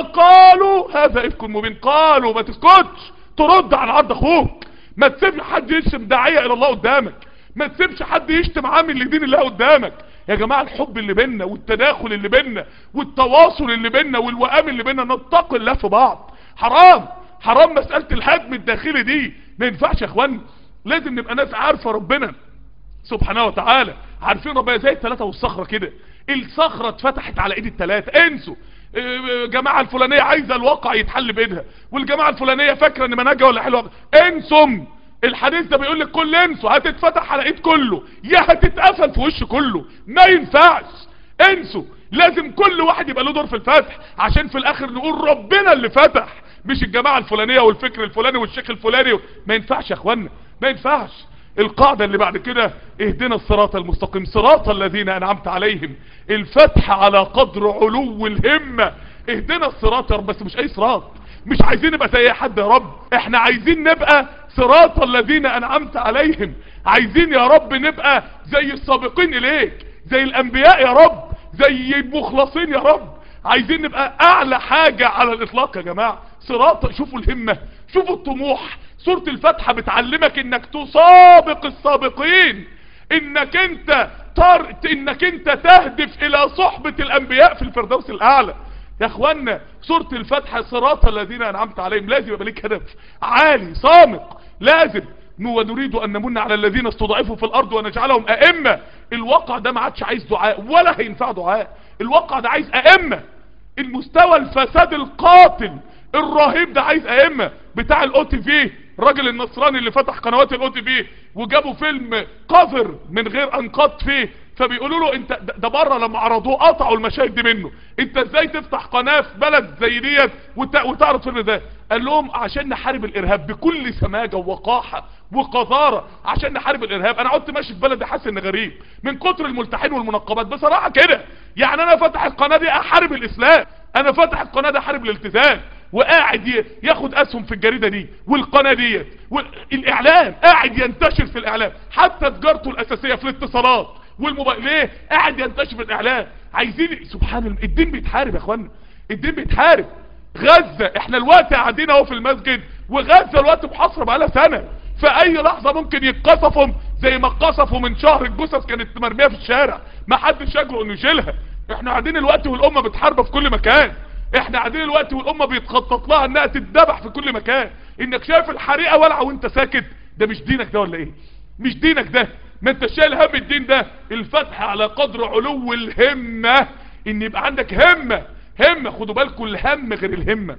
وقالوا هذا افك مبين قالوا ما تسكتش ترد على عرض اخوك ما تسيبش حد يشتم داعية الى الله قدامك ما تسيبش حد يشتم عامل لدين الله قدامك يا جماعة الحب اللي بينا والتداخل اللي بينا والتواصل اللي بينا والوئام اللي بينا نتقي الله في بعض حرام حرام مسألة الهدم الداخلي دي ما ينفعش يا اخوان لازم نبقى ناس عارفة ربنا سبحانه وتعالى عارفين ربنا زي الثلاثة والصخرة كده الصخرة اتفتحت على ايد الثلاثة انسوا الجماعة الفلانية عايزة الواقع يتحل بايدها والجماعة الفلانية فاكرة ان منهجها ولا حلوة انسم الحديث ده بيقول لك كل انسوا هتتفتح على ايد كله يا هتتقفل في وش كله ما ينفعش انسوا لازم كل واحد يبقى له دور في الفتح عشان في الاخر نقول ربنا اللي فتح مش الجماعة الفلانية والفكر الفلاني والشيخ الفلاني ما ينفعش يا اخوانا ما ينفعش القاعدة اللي بعد كده اهدنا الصراط المستقيم صراط الذين انعمت عليهم الفتح على قدر علو الهمة اهدنا الصراط يا رب بس مش اي صراط مش عايزين نبقى زي حد يا رب احنا عايزين نبقى صراط الذين انعمت عليهم عايزين يا رب نبقى زي السابقين اليك زي الانبياء يا رب زي المخلصين يا رب عايزين نبقى اعلى حاجة على الاطلاق يا جماعة صراط شوفوا الهمة شوفوا الطموح سورة الفاتحة بتعلمك انك تسابق السابقين انك انت تر... انك انت تهدف الى صحبة الانبياء في الفردوس الاعلى يا اخوانا سورة الفاتحة صراط الذين انعمت عليهم لازم يبقى ليك هدف عالي صامق لازم ونريد ان نمن على الذين استضعفوا في الارض ونجعلهم ائمة الواقع ده ما عادش عايز دعاء ولا هينفع دعاء الواقع ده عايز ائمة المستوى الفساد القاتل الرهيب ده عايز ائمة بتاع الاو تي في الراجل النصراني اللي فتح قنوات الاو تي في وجابوا فيلم قذر من غير انقاط فيه فبيقولوا له انت ده بره لما عرضوه قطعوا المشاهد دي منه انت ازاي تفتح قناه في بلد زي ديت وتعرض فيلم ده قال لهم عشان نحارب الارهاب بكل سماجه ووقاحه وقذاره عشان نحارب الارهاب انا قعدت ماشي في بلدي حاسس ان غريب من كتر الملتحين والمنقبات بصراحه كده يعني انا فاتح القناه دي احارب الاسلام انا فاتح القناه دي احارب الالتزام وقاعد ياخد اسهم في الجريدة دي والقناة ديت والاعلام قاعد ينتشر في الاعلام حتى تجارته الاساسية في الاتصالات والموبايل ليه قاعد ينتشر في الاعلام عايزين سبحان الله الدين بيتحارب يا اخوانا الدين بيتحارب غزة احنا الوقت قاعدين اهو في المسجد وغزة الوقت محاصرة بقالها سنة في اي لحظة ممكن يتقصفوا زي ما اتقصفوا من شهر الجثث كانت مرمية في الشارع ما حدش يجرؤ انه يشيلها احنا قاعدين الوقت والامة بتحارب في كل مكان احنا قاعدين الوقت والامة بيتخطط لها انها تتذبح في كل مكان انك شايف الحريقة ولعة وانت ساكت ده مش دينك ده ولا ايه مش دينك ده ما انت شايل هم الدين ده الفتح على قدر علو الهمة ان يبقى عندك همة همة خدوا بالكم الهم غير الهمة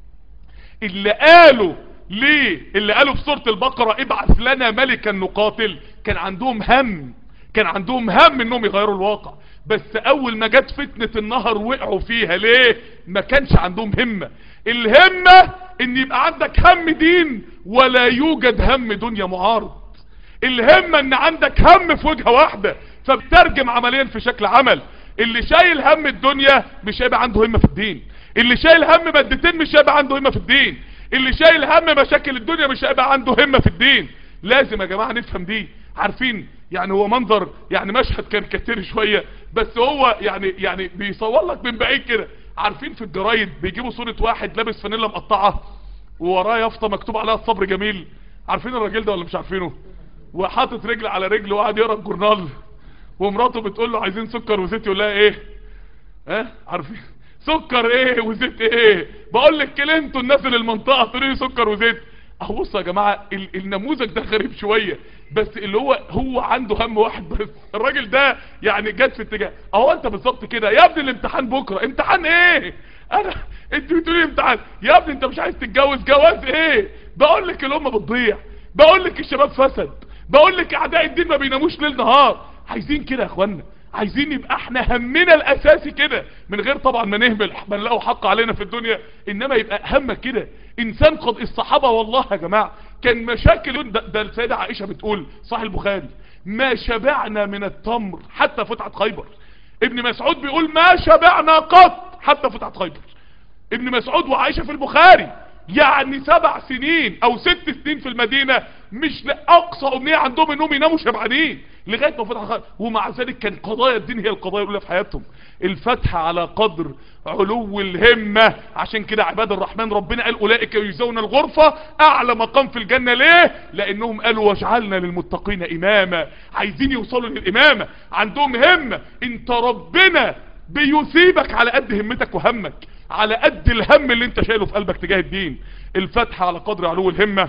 اللي قالوا ليه اللي قالوا في سورة البقرة ابعث لنا ملكا نقاتل كان عندهم هم كان عندهم هم انهم يغيروا الواقع بس اول ما جت فتنة النهر وقعوا فيها ليه ما كانش عندهم همة الهمة ان يبقى عندك هم دين ولا يوجد هم دنيا معارض الهمة ان عندك هم في وجهة واحدة فبترجم عمليا في شكل عمل اللي شايل هم الدنيا مش هيبقى عنده همة في الدين اللي شايل هم مادتين مش هيبقى عنده همة في الدين اللي شايل هم مشاكل الدنيا مش هيبقى عنده همة في الدين لازم يا جماعة نفهم دي عارفين يعني هو منظر يعني مشهد كان كتير شوية بس هو يعني يعني بيصور لك من بعيد كده عارفين في الجرايد بيجيبوا صورة واحد لابس فانيلا مقطعة ووراه يافطة مكتوب عليها الصبر جميل عارفين الراجل ده ولا مش عارفينه وحاطط رجل على رجل وقاعد يقرا الجورنال ومراته بتقول له عايزين سكر وزيت يقول لها ايه ها عارفين سكر ايه وزيت ايه بقول لك كلمتوا نازل المنطقه تقولوا لي سكر وزيت اهو بصوا يا جماعه ال- النموذج ده غريب شويه بس اللي هو هو عنده هم واحد بس الراجل ده يعني جت في اتجاه اهو انت بالظبط كده يا ابني الامتحان بكره امتحان ايه انا انت بتقولي امتحان يا ابني انت مش عايز تتجوز جواز ايه بقول لك الامه بتضيع بقول لك الشباب فسد بقول لك اعداء الدين ما بيناموش ليل نهار عايزين كده يا اخوانا عايزين يبقى احنا همنا الاساسي كده من غير طبعا ما نهمل ما نلاقوا حق علينا في الدنيا انما يبقى همك كده انسان قد الصحابه والله يا جماعه كان مشاكل ده, ده السيده عائشه بتقول صحيح البخاري ما شبعنا من التمر حتى فتحت خيبر ابن مسعود بيقول ما شبعنا قط حتى فتحت خيبر ابن مسعود وعائشة في البخاري يعني سبع سنين او ست سنين في المدينة مش لأقصى امنية عندهم انهم يناموا شبعانين لغاية ما فتح خيبر ومع ذلك كان قضايا الدين هي القضايا الاولى في حياتهم الفتح على قدر علو الهمة عشان كده عباد الرحمن ربنا قال اولئك يجزون الغرفة اعلى مقام في الجنة ليه لانهم قالوا واجعلنا للمتقين اماما عايزين يوصلوا للامامة عندهم همة انت ربنا بيثيبك على قد همتك وهمك على قد الهم اللي انت شايله في قلبك تجاه الدين الفتح على قدر علو الهمة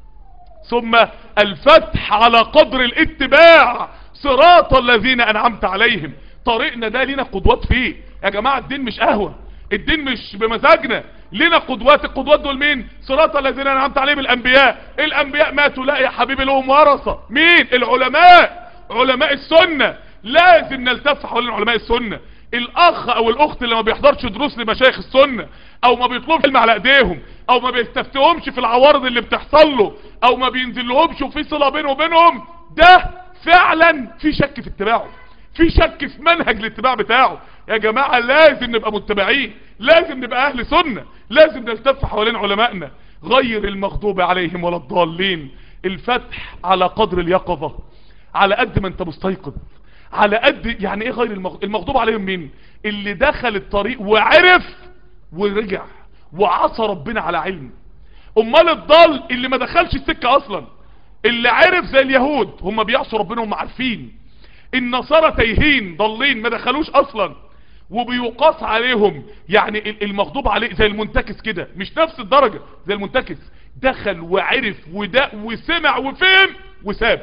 ثم الفتح على قدر الاتباع صراط الذين انعمت عليهم طريقنا ده لينا قدوات فيه يا جماعة الدين مش قهوة الدين مش بمزاجنا لينا قدوات القدوات دول مين صراط الذين انعمت عليهم الانبياء الانبياء ماتوا لا يا حبيبي لهم ورثة مين العلماء علماء السنة لازم نلتف حوالين علماء السنة الاخ او الاخت اللي ما بيحضرش دروس لمشايخ السنة او ما بيطلبش علم على ايديهم او ما بيستفتهمش في العوارض اللي بتحصل له او ما بينزلهمش وفي صلة بينه وبينهم ده فعلا في شك في اتباعه في شك في منهج الاتباع بتاعه يا جماعة لازم نبقى متبعين لازم نبقى اهل سنة لازم نلتف حوالين علمائنا غير المغضوب عليهم ولا الضالين الفتح على قدر اليقظة على قد ما انت مستيقظ على قد يعني ايه غير المغضوب, المغضوب عليهم مين اللي دخل الطريق وعرف ورجع وعصى ربنا على علم امال الضال اللي ما دخلش السكة اصلا اللي عرف زي اليهود هم بيعصوا ربنا هم عارفين النصارى تايهين ضالين ما دخلوش اصلا وبيقاس عليهم يعني المغضوب عليه زي المنتكس كده مش نفس الدرجة زي المنتكس دخل وعرف وده وسمع وفهم وساب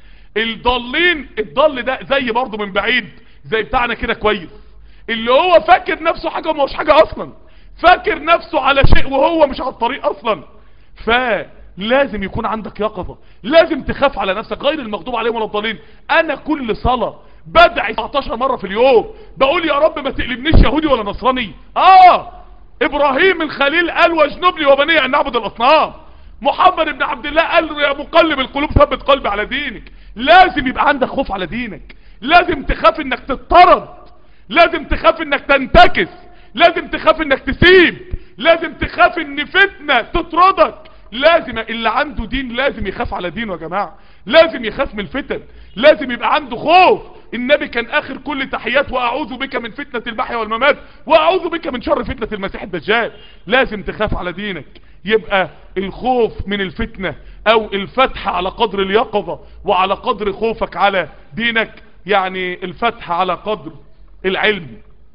الضالين الضال ده زي برضه من بعيد زي بتاعنا كده كويس اللي هو فاكر نفسه حاجة وما هوش حاجة اصلا فاكر نفسه على شيء وهو مش على الطريق اصلا فلازم يكون عندك يقظة لازم تخاف على نفسك غير المغضوب عليهم ولا الضالين انا كل صلاة بدعي 19 مرة في اليوم بقول يا رب ما تقلبنيش يهودي ولا نصراني اه ابراهيم الخليل قال واجنبني وبني ان نعبد الاصنام محمد بن عبد الله قال له يا مقلب القلوب ثبت قلبي على دينك لازم يبقى عندك خوف على دينك لازم تخاف انك تضطرد لازم تخاف انك تنتكس لازم تخاف انك تسيب لازم تخاف ان فتنة تطردك لازم اللي عنده دين لازم يخاف على دينه يا جماعة لازم يخاف من الفتن لازم يبقى عنده خوف النبي كان اخر كل تحيات واعوذ بك من فتنة المحيا والممات واعوذ بك من شر فتنة المسيح الدجال لازم تخاف على دينك يبقى الخوف من الفتنة او الفتح على قدر اليقظة وعلى قدر خوفك على دينك يعني الفتح على قدر العلم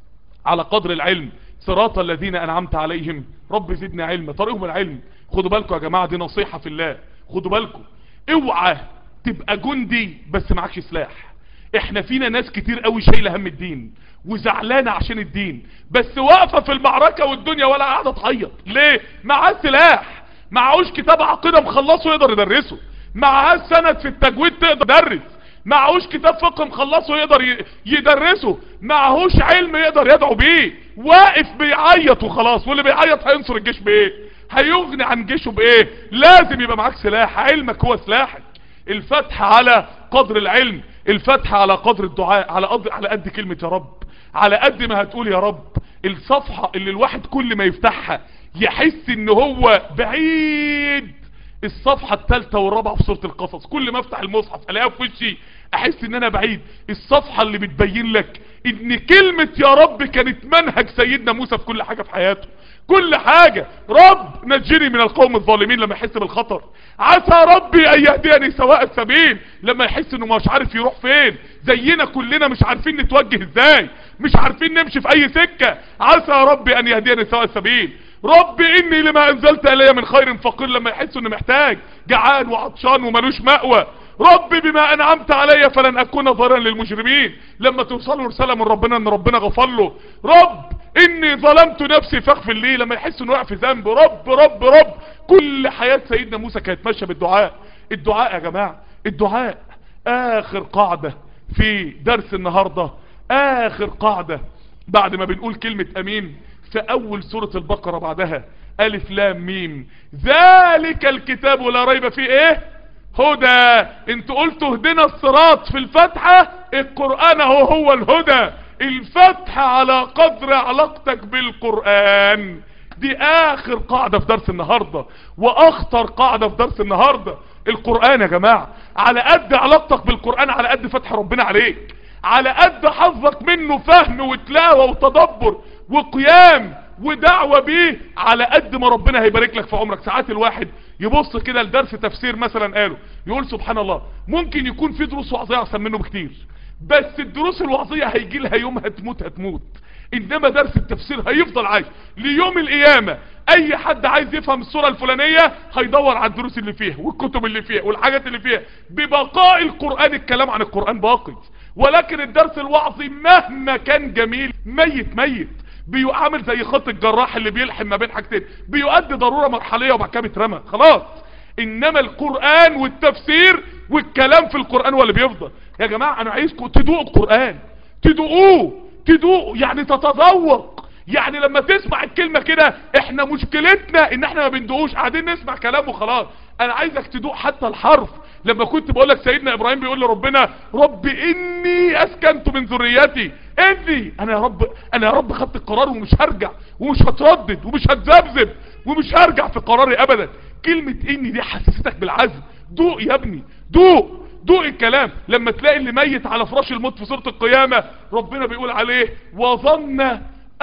على قدر العلم صراط الذين انعمت عليهم رب زدنا علما طريقهم العلم خدوا بالكم يا جماعة دي نصيحة في الله خدوا بالكم اوعى تبقى جندي بس معكش سلاح احنا فينا ناس كتير قوي شايله هم الدين وزعلانه عشان الدين بس واقفه في المعركه والدنيا ولا قاعده تعيط ليه معاه سلاح معهوش كتاب عقيده مخلصه يقدر يدرسه معاه سند في التجويد تقدر تدرس معهوش كتاب فقه مخلصه يقدر يدرسه معهوش علم يقدر يدعو بيه واقف بيعيط وخلاص واللي بيعيط هينصر الجيش بايه هيغني عن جيشه بايه لازم يبقى معاك سلاح علمك هو سلاحك الفتح على قدر العلم الفتح على قدر الدعاء على قدر على قد كلمة يا رب على قد ما هتقول يا رب الصفحة اللي الواحد كل ما يفتحها يحس ان هو بعيد الصفحة الثالثة والرابعة في سورة القصص كل ما افتح المصحف الاقيها في وشي احس ان انا بعيد الصفحة اللي بتبين لك ان كلمة يا رب كانت منهج سيدنا موسى في كل حاجة في حياته كل حاجة رب نجني من القوم الظالمين لما يحس بالخطر عسى ربي ان يهدي يهديني سواء السبيل لما يحس انه مش عارف يروح فين زينا كلنا مش عارفين نتوجه ازاي مش عارفين نمشي في اي سكة عسى يا ربي ان يهديني سواء السبيل رب اني لما انزلت الي من خير فقير لما يحس انه محتاج جعان وعطشان وملوش مأوى رب بما انعمت علي فلن اكون ضرا للمجرمين لما توصلوا رسالة من ربنا ان ربنا غفر له رب اني ظلمت نفسي فاغفر لي لما يحس انه وقع في ذنب رب رب رب كل حياة سيدنا موسى كانت ماشية بالدعاء الدعاء يا جماعة الدعاء اخر قاعدة في درس النهاردة اخر قاعدة بعد ما بنقول كلمة امين في اول سورة البقرة بعدها الف لام ميم ذلك الكتاب لا ريب فيه ايه هدى انتوا قلتوا هدنا الصراط في الفتحة القرآن هو هو الهدى الفتحة على قدر علاقتك بالقرآن دي اخر قاعدة في درس النهاردة واخطر قاعدة في درس النهاردة القرآن يا جماعة على قد علاقتك بالقرآن على قد فتح ربنا عليك على قد حظك منه فهم وتلاوة وتدبر وقيام ودعوة بيه على قد ما ربنا هيبارك لك في عمرك ساعات الواحد يبص كده لدرس تفسير مثلا قاله يقول سبحان الله ممكن يكون في دروس وعظية احسن منه بكتير بس الدروس الوعظية هيجي لها يوم هتموت هتموت انما درس التفسير هيفضل عايش ليوم القيامة اي حد عايز يفهم الصورة الفلانية هيدور على الدروس اللي فيها والكتب اللي فيها والحاجات اللي فيها ببقاء القرآن الكلام عن القرآن باقي ولكن الدرس الوعظي مهما كان جميل ميت ميت بيعامل زي خط الجراح اللي بيلحم ما بين حاجتين بيؤدي ضرورة مرحلية وبعد كده بيترمى خلاص انما القرآن والتفسير والكلام في القرآن هو اللي بيفضل يا جماعة انا عايزكم تدوقوا القرآن تدوقوه تدوقوا يعني تتذوق يعني لما تسمع الكلمة كده احنا مشكلتنا ان احنا ما بندوقوش قاعدين نسمع كلام وخلاص انا عايزك تدوق حتى الحرف لما كنت بقول لك سيدنا ابراهيم بيقول لربنا رب اني اسكنت من ذريتي اني انا يا رب انا يا رب خدت القرار ومش هرجع ومش هتردد ومش هتذبذب ومش هرجع في قراري ابدا كلمة اني دي حسستك بالعزم دوق يا ابني دوق دوق الكلام لما تلاقي اللي ميت على فراش الموت في سورة القيامة ربنا بيقول عليه وظن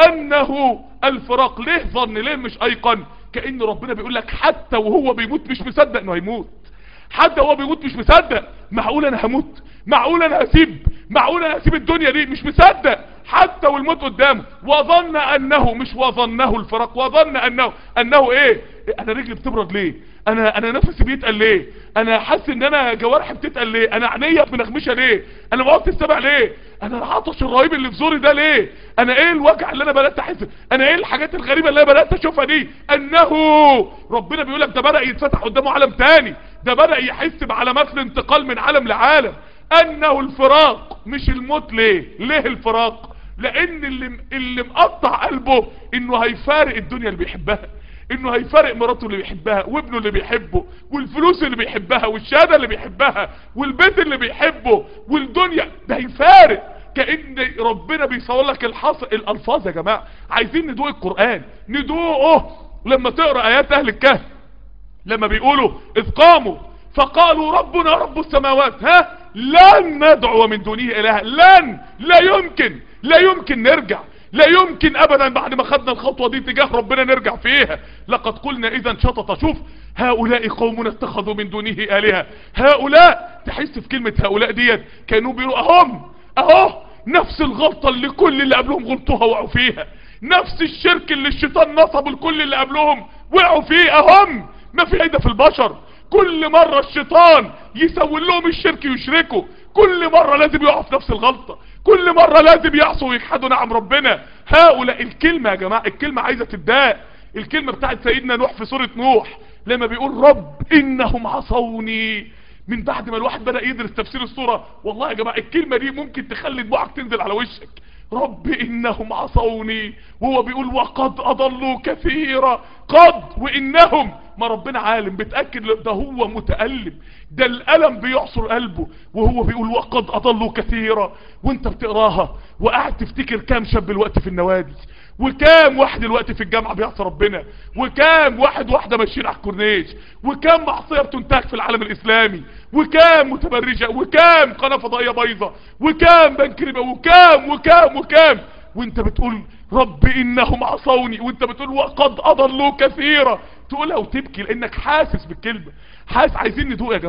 انه الفراق ليه ظن ليه مش ايقن كأن ربنا بيقول لك حتى وهو بيموت مش مصدق انه هيموت حتى وهو بيموت مش مصدق معقول انا هموت معقول انا هسيب معقول انا هسيب الدنيا دي مش مصدق حتى والموت قدامه وظن انه مش وظنه الفراق وظن انه انه ايه انا رجلي بتبرد ليه انا انا نفسي بيتقل ليه انا حاسس ان انا جوارحي بتتقل ليه انا عينيا منغمشه ليه انا موقت السبع ليه انا العطش الرهيب اللي في زوري ده ليه انا ايه الوجع اللي انا بدات احس انا ايه الحاجات الغريبه اللي انا بدات اشوفها دي انه ربنا بيقول لك ده بدا يتفتح قدامه عالم تاني ده بدا يحس بعلامات الانتقال من عالم لعالم انه الفراق مش الموت ليه ليه الفراق لان اللي اللي مقطع قلبه انه هيفارق الدنيا اللي بيحبها انه هيفارق مراته اللي بيحبها وابنه اللي بيحبه والفلوس اللي بيحبها والشهاده اللي بيحبها والبيت اللي بيحبه والدنيا ده هيفارق كأن ربنا بيصور لك الحص... الالفاظ يا جماعة عايزين ندوق القرآن ندوقه لما تقرأ ايات اهل الكهف لما بيقولوا اذ قاموا فقالوا ربنا رب السماوات ها لن ندعو من دونه الها لن لا يمكن لا يمكن نرجع لا يمكن ابدا بعد ما خدنا الخطوة دي تجاه ربنا نرجع فيها لقد قلنا اذا شطط شوف هؤلاء قوم اتخذوا من دونه الهة هؤلاء تحس في كلمة هؤلاء ديت كانوا بيقولوا اهم اهو نفس الغلطة اللي كل اللي قبلهم غلطوها وقعوا فيها نفس الشرك اللي الشيطان نصب الكل اللي قبلهم وقعوا فيه اهم ما في هيدا في البشر كل مرة الشيطان يسوي لهم الشرك يشركوا كل مرة لازم يقعوا في نفس الغلطة كل مرة لازم يعصوا ويجحدوا نعم ربنا هؤلاء الكلمة يا جماعة الكلمة عايزة تداء الكلمة بتاعت سيدنا نوح في سورة نوح لما بيقول رب انهم عصوني من بعد ما الواحد بدأ يدرس تفسير الصورة والله يا جماعة الكلمة دي ممكن تخلي دموعك تنزل على وشك رب انهم عصوني وهو بيقول وقد اضلوا كثيرا قد وانهم ما ربنا عالم بتأكد ده هو متألم ده الألم بيعصر قلبه وهو بيقول وقد اضلوا كثيرا وانت بتقراها وقاعد تفتكر كام شاب الوقت في النوادي وكام واحد الوقت في الجامعة بيعصي ربنا وكام واحد واحدة ماشيين على الكورنيش وكام معصية بتنتهك في العالم الاسلامي وكام متبرجة وكام قناة فضائية بايظة وكام بنك ربا وكام وكام وكام وانت بتقول رب انهم عصوني وانت بتقول وقد اضلوا كثيرا تقولها وتبكي لانك حاسس بالكلمة حاسس عايزين ندوق يا جماعة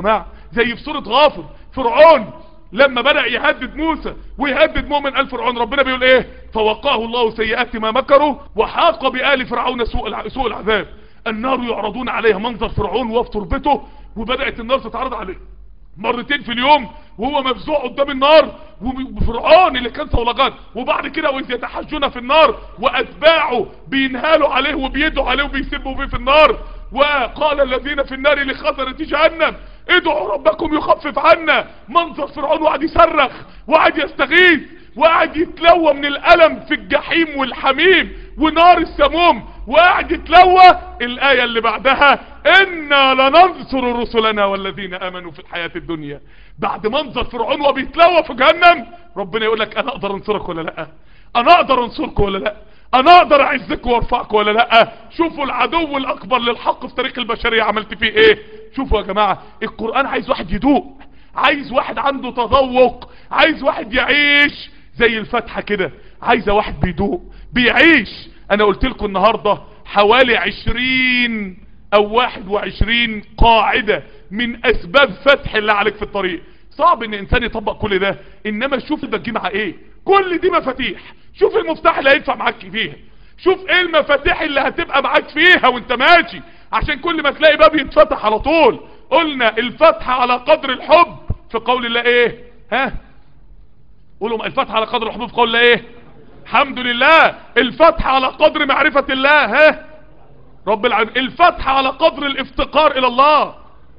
زي في سورة غافر فرعون لما بدأ يهدد موسى ويهدد مؤمن آل فرعون ربنا بيقول ايه فوقاه الله سيئات ما مكروا وحاق بآل فرعون سوء الع- سوء العذاب النار يعرضون عليها منظر فرعون وهو في تربته وبدأت النار تتعرض عليه مرتين في اليوم وهو مفزوع قدام النار وفرعون اللي كان صولجان وبعد كده واذ يتحجون في النار واتباعه بينهالوا عليه وبيدعوا عليه وبيسبوا بيه في النار وقال الذين في النار لخزنة جهنم ادعوا ربكم يخفف عنا منظر فرعون وقعد يصرخ وقعد يستغيث وقعد يتلوى من الالم في الجحيم والحميم ونار السموم وقعد يتلوى الايه اللي بعدها انا لننصر رسلنا والذين امنوا في الحياه الدنيا بعد منظر فرعون وبيتلوى في جهنم ربنا يقول لك انا اقدر انصرك ولا لا انا اقدر انصرك ولا لا انا اقدر اعزك وارفعك ولا لا شوفوا العدو الاكبر للحق في تاريخ البشريه عملت فيه ايه شوفوا يا جماعه القران عايز واحد يدوق عايز واحد عنده تذوق عايز واحد يعيش زي الفتحة كده عايزة واحد بيدوق بيعيش انا قلت لكم النهاردة حوالي عشرين او واحد وعشرين قاعدة من اسباب فتح اللي عليك في الطريق صعب ان انسان يطبق كل ده انما شوف ده تجي مع ايه كل دي مفاتيح شوف المفتاح اللي هينفع معاك فيها شوف ايه المفاتيح اللي هتبقى معاك فيها وانت ماشي عشان كل ما تلاقي باب يتفتح على طول قلنا الفتح على قدر الحب في قول الله ايه ها قولوا الفتح على قدر الحب في قول الله ايه الحمد لله الفتح على قدر معرفة الله ها رب العالمين الفتح على قدر الافتقار الى الله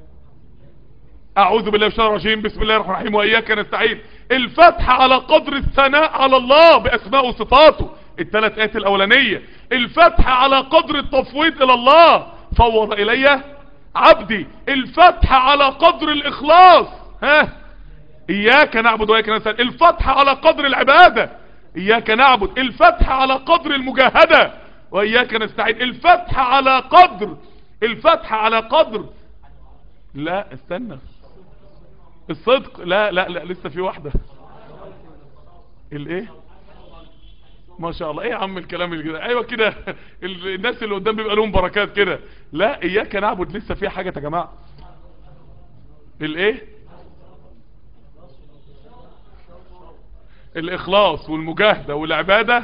اعوذ بالله من الشيطان الرجيم بسم الله الرحمن الرحيم واياك نستعين الفتح على قدر الثناء على الله باسماء وصفاته الثلاث ايات الاولانيه الفتح على قدر التفويض الى الله فوض الي عبدي الفتح على قدر الاخلاص ها اياك نعبد واياك نستعين الفتح على قدر العباده اياك نعبد الفتح على قدر المجاهده واياك نستعين الفتح على قدر الفتح على قدر لا استنى الصدق لا لا لا لسه في واحدة الايه ما شاء الله ايه يا عم الكلام اللي كده ايوه كده ال- الناس اللي قدام بيبقى لهم بركات كده لا اياك نعبد لسه في حاجة يا جماعة الايه الاخلاص والمجاهدة والعبادة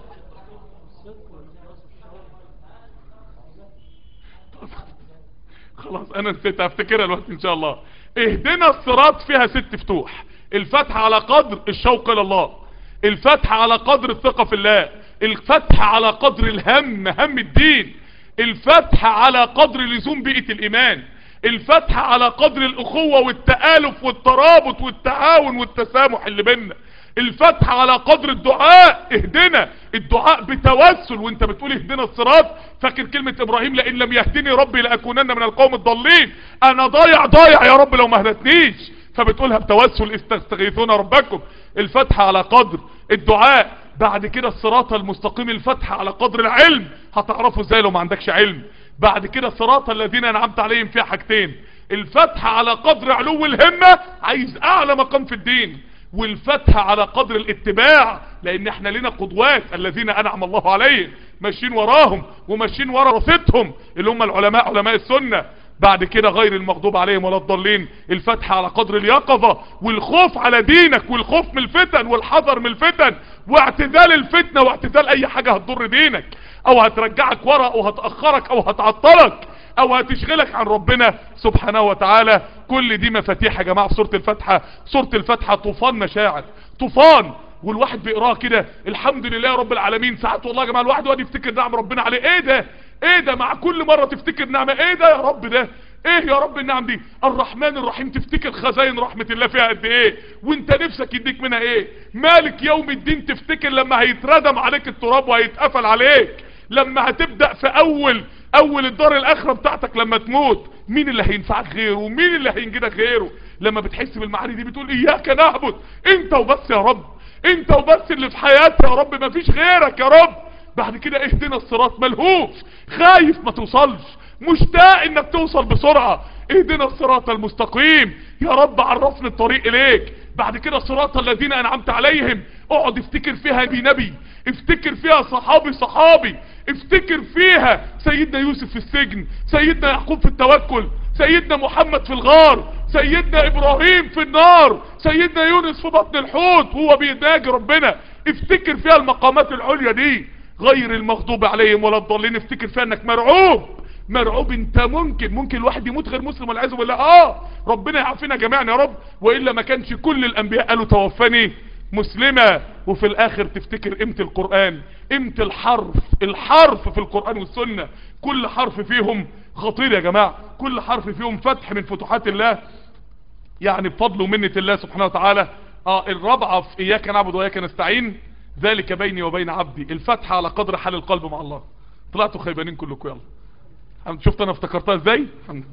خلاص انا نسيت افتكرها الوقت ان شاء الله اهدنا الصراط فيها ست فتوح الفتح على قدر الشوق الى الله الفتح على قدر الثقة في الله الفتح على قدر الهم هم الدين الفتح على قدر لزوم بيئة الايمان الفتح على قدر الاخوة والتآلف والترابط والتعاون والتسامح اللي بيننا الفتح على قدر الدعاء اهدنا الدعاء بتوسل وانت بتقول اهدنا الصراط فاكر كلمة ابراهيم لان لم يهدني ربي لاكونن من القوم الضالين انا ضايع ضايع يا رب لو ما هدتنيش فبتقولها بتوسل استغيثون ربكم الفتح على قدر الدعاء بعد كده الصراط المستقيم الفتح على قدر العلم هتعرفوا ازاي لو ما عندكش علم بعد كده الصراط الذين انعمت عليهم فيها حاجتين الفتح على قدر علو الهمة عايز اعلى مقام في الدين والفتح على قدر الاتباع لان احنا لنا قدوات الذين انعم الله عليهم ماشيين وراهم وماشيين ورا رصتهم اللي هم العلماء علماء السنة بعد كده غير المغضوب عليهم ولا الضالين الفتح على قدر اليقظة والخوف على دينك والخوف من الفتن والحذر من الفتن واعتزال الفتنة واعتزال اي حاجة هتضر دينك او هترجعك ورا او هتأخرك او هتعطلك او هتشغلك عن ربنا سبحانه وتعالى كل دي مفاتيح يا جماعة في سورة الفاتحة سورة الفاتحة طوفان مشاعر طوفان والواحد بيقراها كده الحمد لله يا رب العالمين ساعات والله يا جماعة الواحد وقت يفتكر نعم ربنا عليه ايه ده ايه ده مع كل مرة تفتكر نعمة ايه ده يا رب ده ايه يا رب النعم دي الرحمن الرحيم تفتكر خزاين رحمة الله فيها قد ايه وانت نفسك يديك منها ايه مالك يوم الدين تفتكر لما هيتردم عليك التراب وهيتقفل عليك لما هتبدأ في اول اول الدار الاخرة بتاعتك لما تموت مين اللي هينفعك غيره ومين اللي هينجدك غيره لما بتحس بالمعاني دي بتقول اياك نعبد انت وبس يا رب انت وبس اللي في حياتي يا رب مفيش غيرك يا رب بعد كده اهدنا الصراط ملهوف خايف ما توصلش مشتاق انك توصل بسرعة اهدنا الصراط المستقيم يا رب عرفني الطريق اليك بعد كده صراط الذين انعمت عليهم اقعد افتكر فيها نبي نبي افتكر فيها صحابي صحابي افتكر فيها سيدنا يوسف في السجن سيدنا يعقوب في التوكل سيدنا محمد في الغار سيدنا ابراهيم في النار سيدنا يونس في بطن الحوت وهو بيناجي ربنا افتكر فيها المقامات العليا دي غير المغضوب عليهم ولا الضالين افتكر فيها انك مرعوب مرعوب انت ممكن ممكن الواحد يموت غير مسلم والعياذ بالله اه ربنا يعافينا جميعا يا رب والا ما كانش كل الانبياء قالوا توفني مسلمة وفي الاخر تفتكر قيمة القرآن قيمة الحرف الحرف في القرآن والسنة كل حرف فيهم خطير يا جماعة كل حرف فيهم فتح من فتوحات الله يعني بفضل ومنة الله سبحانه وتعالى اه الرابعة في اياك نعبد واياك نستعين ذلك بيني وبين عبدي الفتح على قدر حال القلب مع الله طلعتوا خيبانين كلكم يلا شفت انا افتكرتها ازاي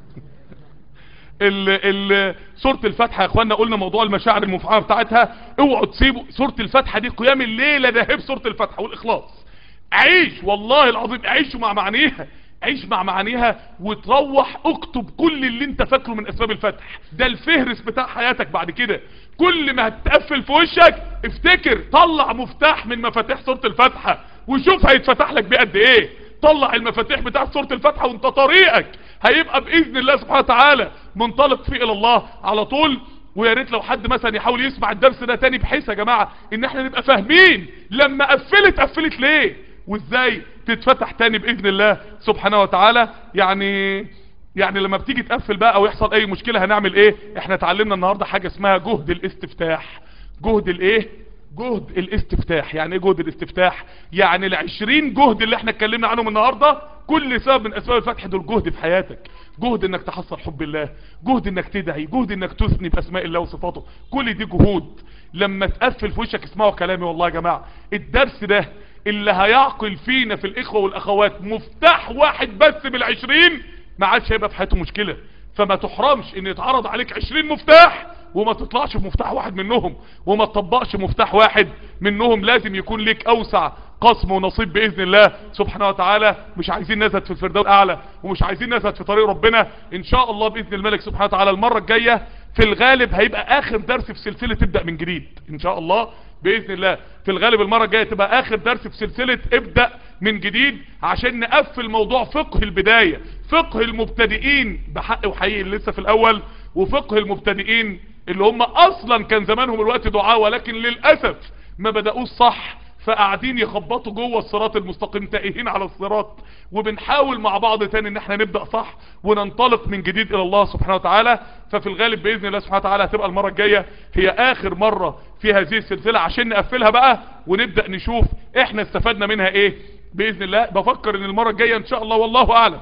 ال ال سورة الفاتحة يا اخوانا قلنا موضوع المشاعر المفعمة بتاعتها اوعوا تسيبوا سورة الفاتحة دي قيام الليلة ده هب سورة الفاتحة والاخلاص عيش والله العظيم عيشوا مع معانيها عيش مع معانيها وتروح اكتب كل اللي انت فاكره من اسباب الفتح ده الفهرس بتاع حياتك بعد كده كل ما هتقفل في وشك افتكر طلع مفتاح من مفاتيح سورة الفاتحة وشوف هيتفتح لك بقد ايه طلع المفاتيح بتاع سورة الفاتحة وانت طريقك هيبقى باذن الله سبحانه وتعالى منطلق فيه الى الله على طول ويا ريت لو حد مثلا يحاول يسمع الدرس ده تاني بحيث يا جماعة ان احنا نبقى فاهمين لما قفلت قفلت ليه وازاي تتفتح تاني باذن الله سبحانه وتعالى يعني يعني لما بتيجي تقفل بقى او يحصل اي مشكلة هنعمل ايه احنا اتعلمنا النهاردة حاجة اسمها جهد الاستفتاح جهد الايه جهد الاستفتاح يعني ايه جهد الاستفتاح يعني العشرين جهد اللي احنا اتكلمنا عنهم النهاردة كل سبب من اسباب الفتح دول جهد في حياتك جهد انك تحصل حب الله جهد انك تدعي جهد انك تثني باسماء الله وصفاته كل دي جهود لما تقفل في وشك اسمعوا كلامي والله يا جماعة الدرس ده اللي هيعقل فينا في الاخوة والاخوات مفتاح واحد بس بالعشرين ما عادش هيبقى في حياته مشكلة فما تحرمش ان يتعرض عليك عشرين مفتاح وما تطلعش بمفتاح واحد منهم وما تطبقش مفتاح واحد منهم لازم يكون ليك اوسع قسم ونصيب باذن الله سبحانه وتعالى مش عايزين نزهد في الفردوس الاعلى ومش عايزين نزهد في طريق ربنا ان شاء الله باذن الملك سبحانه وتعالى المره الجايه في الغالب هيبقى اخر درس في سلسله تبدا من جديد ان شاء الله باذن الله في الغالب المره الجايه تبقى اخر درس في سلسله ابدا من جديد عشان نقفل موضوع فقه البدايه فقه المبتدئين بحق وحقيقي اللي لسه في الاول وفقه المبتدئين اللي هم اصلا كان زمانهم الوقت دعاء ولكن للاسف ما بدأوش صح فقاعدين يخبطوا جوه الصراط المستقيم تائهين على الصراط وبنحاول مع بعض تاني ان احنا نبدأ صح وننطلق من جديد الى الله سبحانه وتعالى ففي الغالب باذن الله سبحانه وتعالى هتبقى المرة الجاية هي اخر مرة في هذه السلسلة عشان نقفلها بقى ونبدأ نشوف احنا استفدنا منها ايه باذن الله بفكر ان المرة الجاية ان شاء الله والله اعلم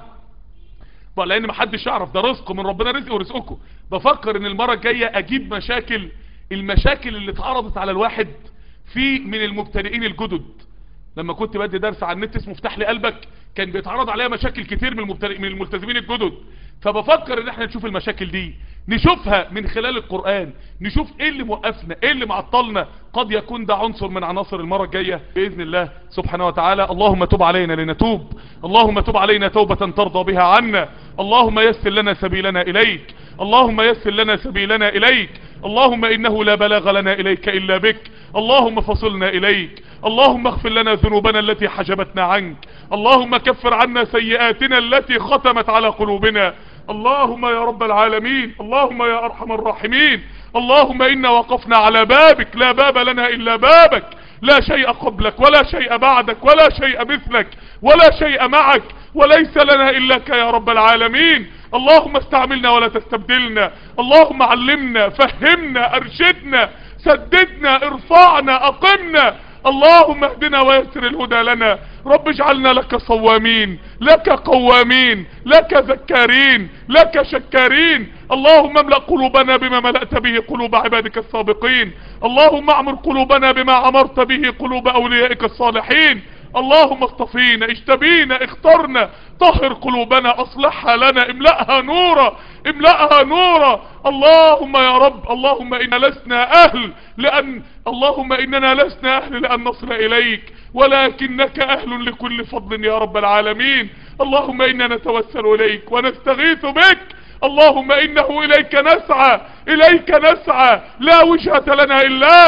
بقى لان محدش يعرف ده رزق من ربنا رزق ورزقكم بفكر ان المرة الجاية اجيب مشاكل المشاكل اللي اتعرضت على الواحد في من المبتدئين الجدد لما كنت بدي درس على النت اسمه افتح لي قلبك كان بيتعرض عليها مشاكل كتير من المبتدئ من الملتزمين الجدد فبفكر ان احنا نشوف المشاكل دي نشوفها من خلال القرآن نشوف ايه اللي موقفنا ايه اللي معطلنا قد يكون ده عنصر من عناصر المرة الجاية بإذن الله سبحانه وتعالى اللهم تب علينا لنتوب اللهم تب علينا توبة ترضى بها عنا اللهم يسر لنا سبيلنا إليك اللهم يسر لنا سبيلنا إليك اللهم إنه لا بلاغ لنا إليك إلا بك اللهم فصلنا إليك اللهم اغفر لنا ذنوبنا التي حجبتنا عنك اللهم كفر عنا سيئاتنا التي ختمت على قلوبنا اللهم يا رب العالمين اللهم يا أرحم الراحمين اللهم إنا وقفنا على بابك لا باب لنا إلا بابك لا شيء قبلك ولا شيء بعدك ولا شيء مثلك ولا شيء معك وليس لنا إلاك يا رب العالمين اللهم استعملنا ولا تستبدلنا اللهم علمنا فهمنا ارشدنا سددنا ارفعنا اقمنا اللهم اهدنا ويسر الهدى لنا رب اجعلنا لك صوامين لك قوامين لك ذكارين لك شكارين اللهم املأ قلوبنا بما ملأت به قلوب عبادك السابقين اللهم اعمر قلوبنا بما عمرت به قلوب اوليائك الصالحين اللهم اصطفينا اجتبينا اخترنا طهر قلوبنا اصلحها لنا املأها نورا املأها نورا اللهم يا رب اللهم انا لسنا اهل لان اللهم اننا لسنا اهل لان نصل اليك ولكنك اهل لكل فضل يا رب العالمين اللهم انا نتوسل اليك ونستغيث بك اللهم انه اليك نسعى اليك نسعى لا وجهة لنا الاك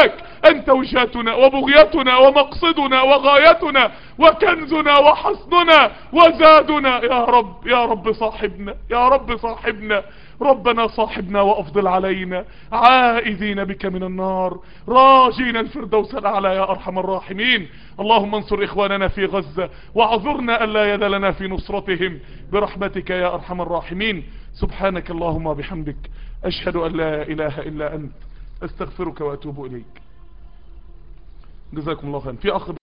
أنت وجهتنا وبغيتنا ومقصدنا وغايتنا وكنزنا وحصننا وزادنا يا رب يا رب صاحبنا يا رب صاحبنا ربنا صاحبنا وافضل علينا عائذين بك من النار راجين الفردوس الاعلى يا ارحم الراحمين اللهم انصر اخواننا في غزة واعذرنا الا يد لنا في نصرتهم برحمتك يا ارحم الراحمين سبحانك اللهم وبحمدك اشهد ان لا اله الا انت استغفرك واتوب اليك جزاكم الله خيرا في اخ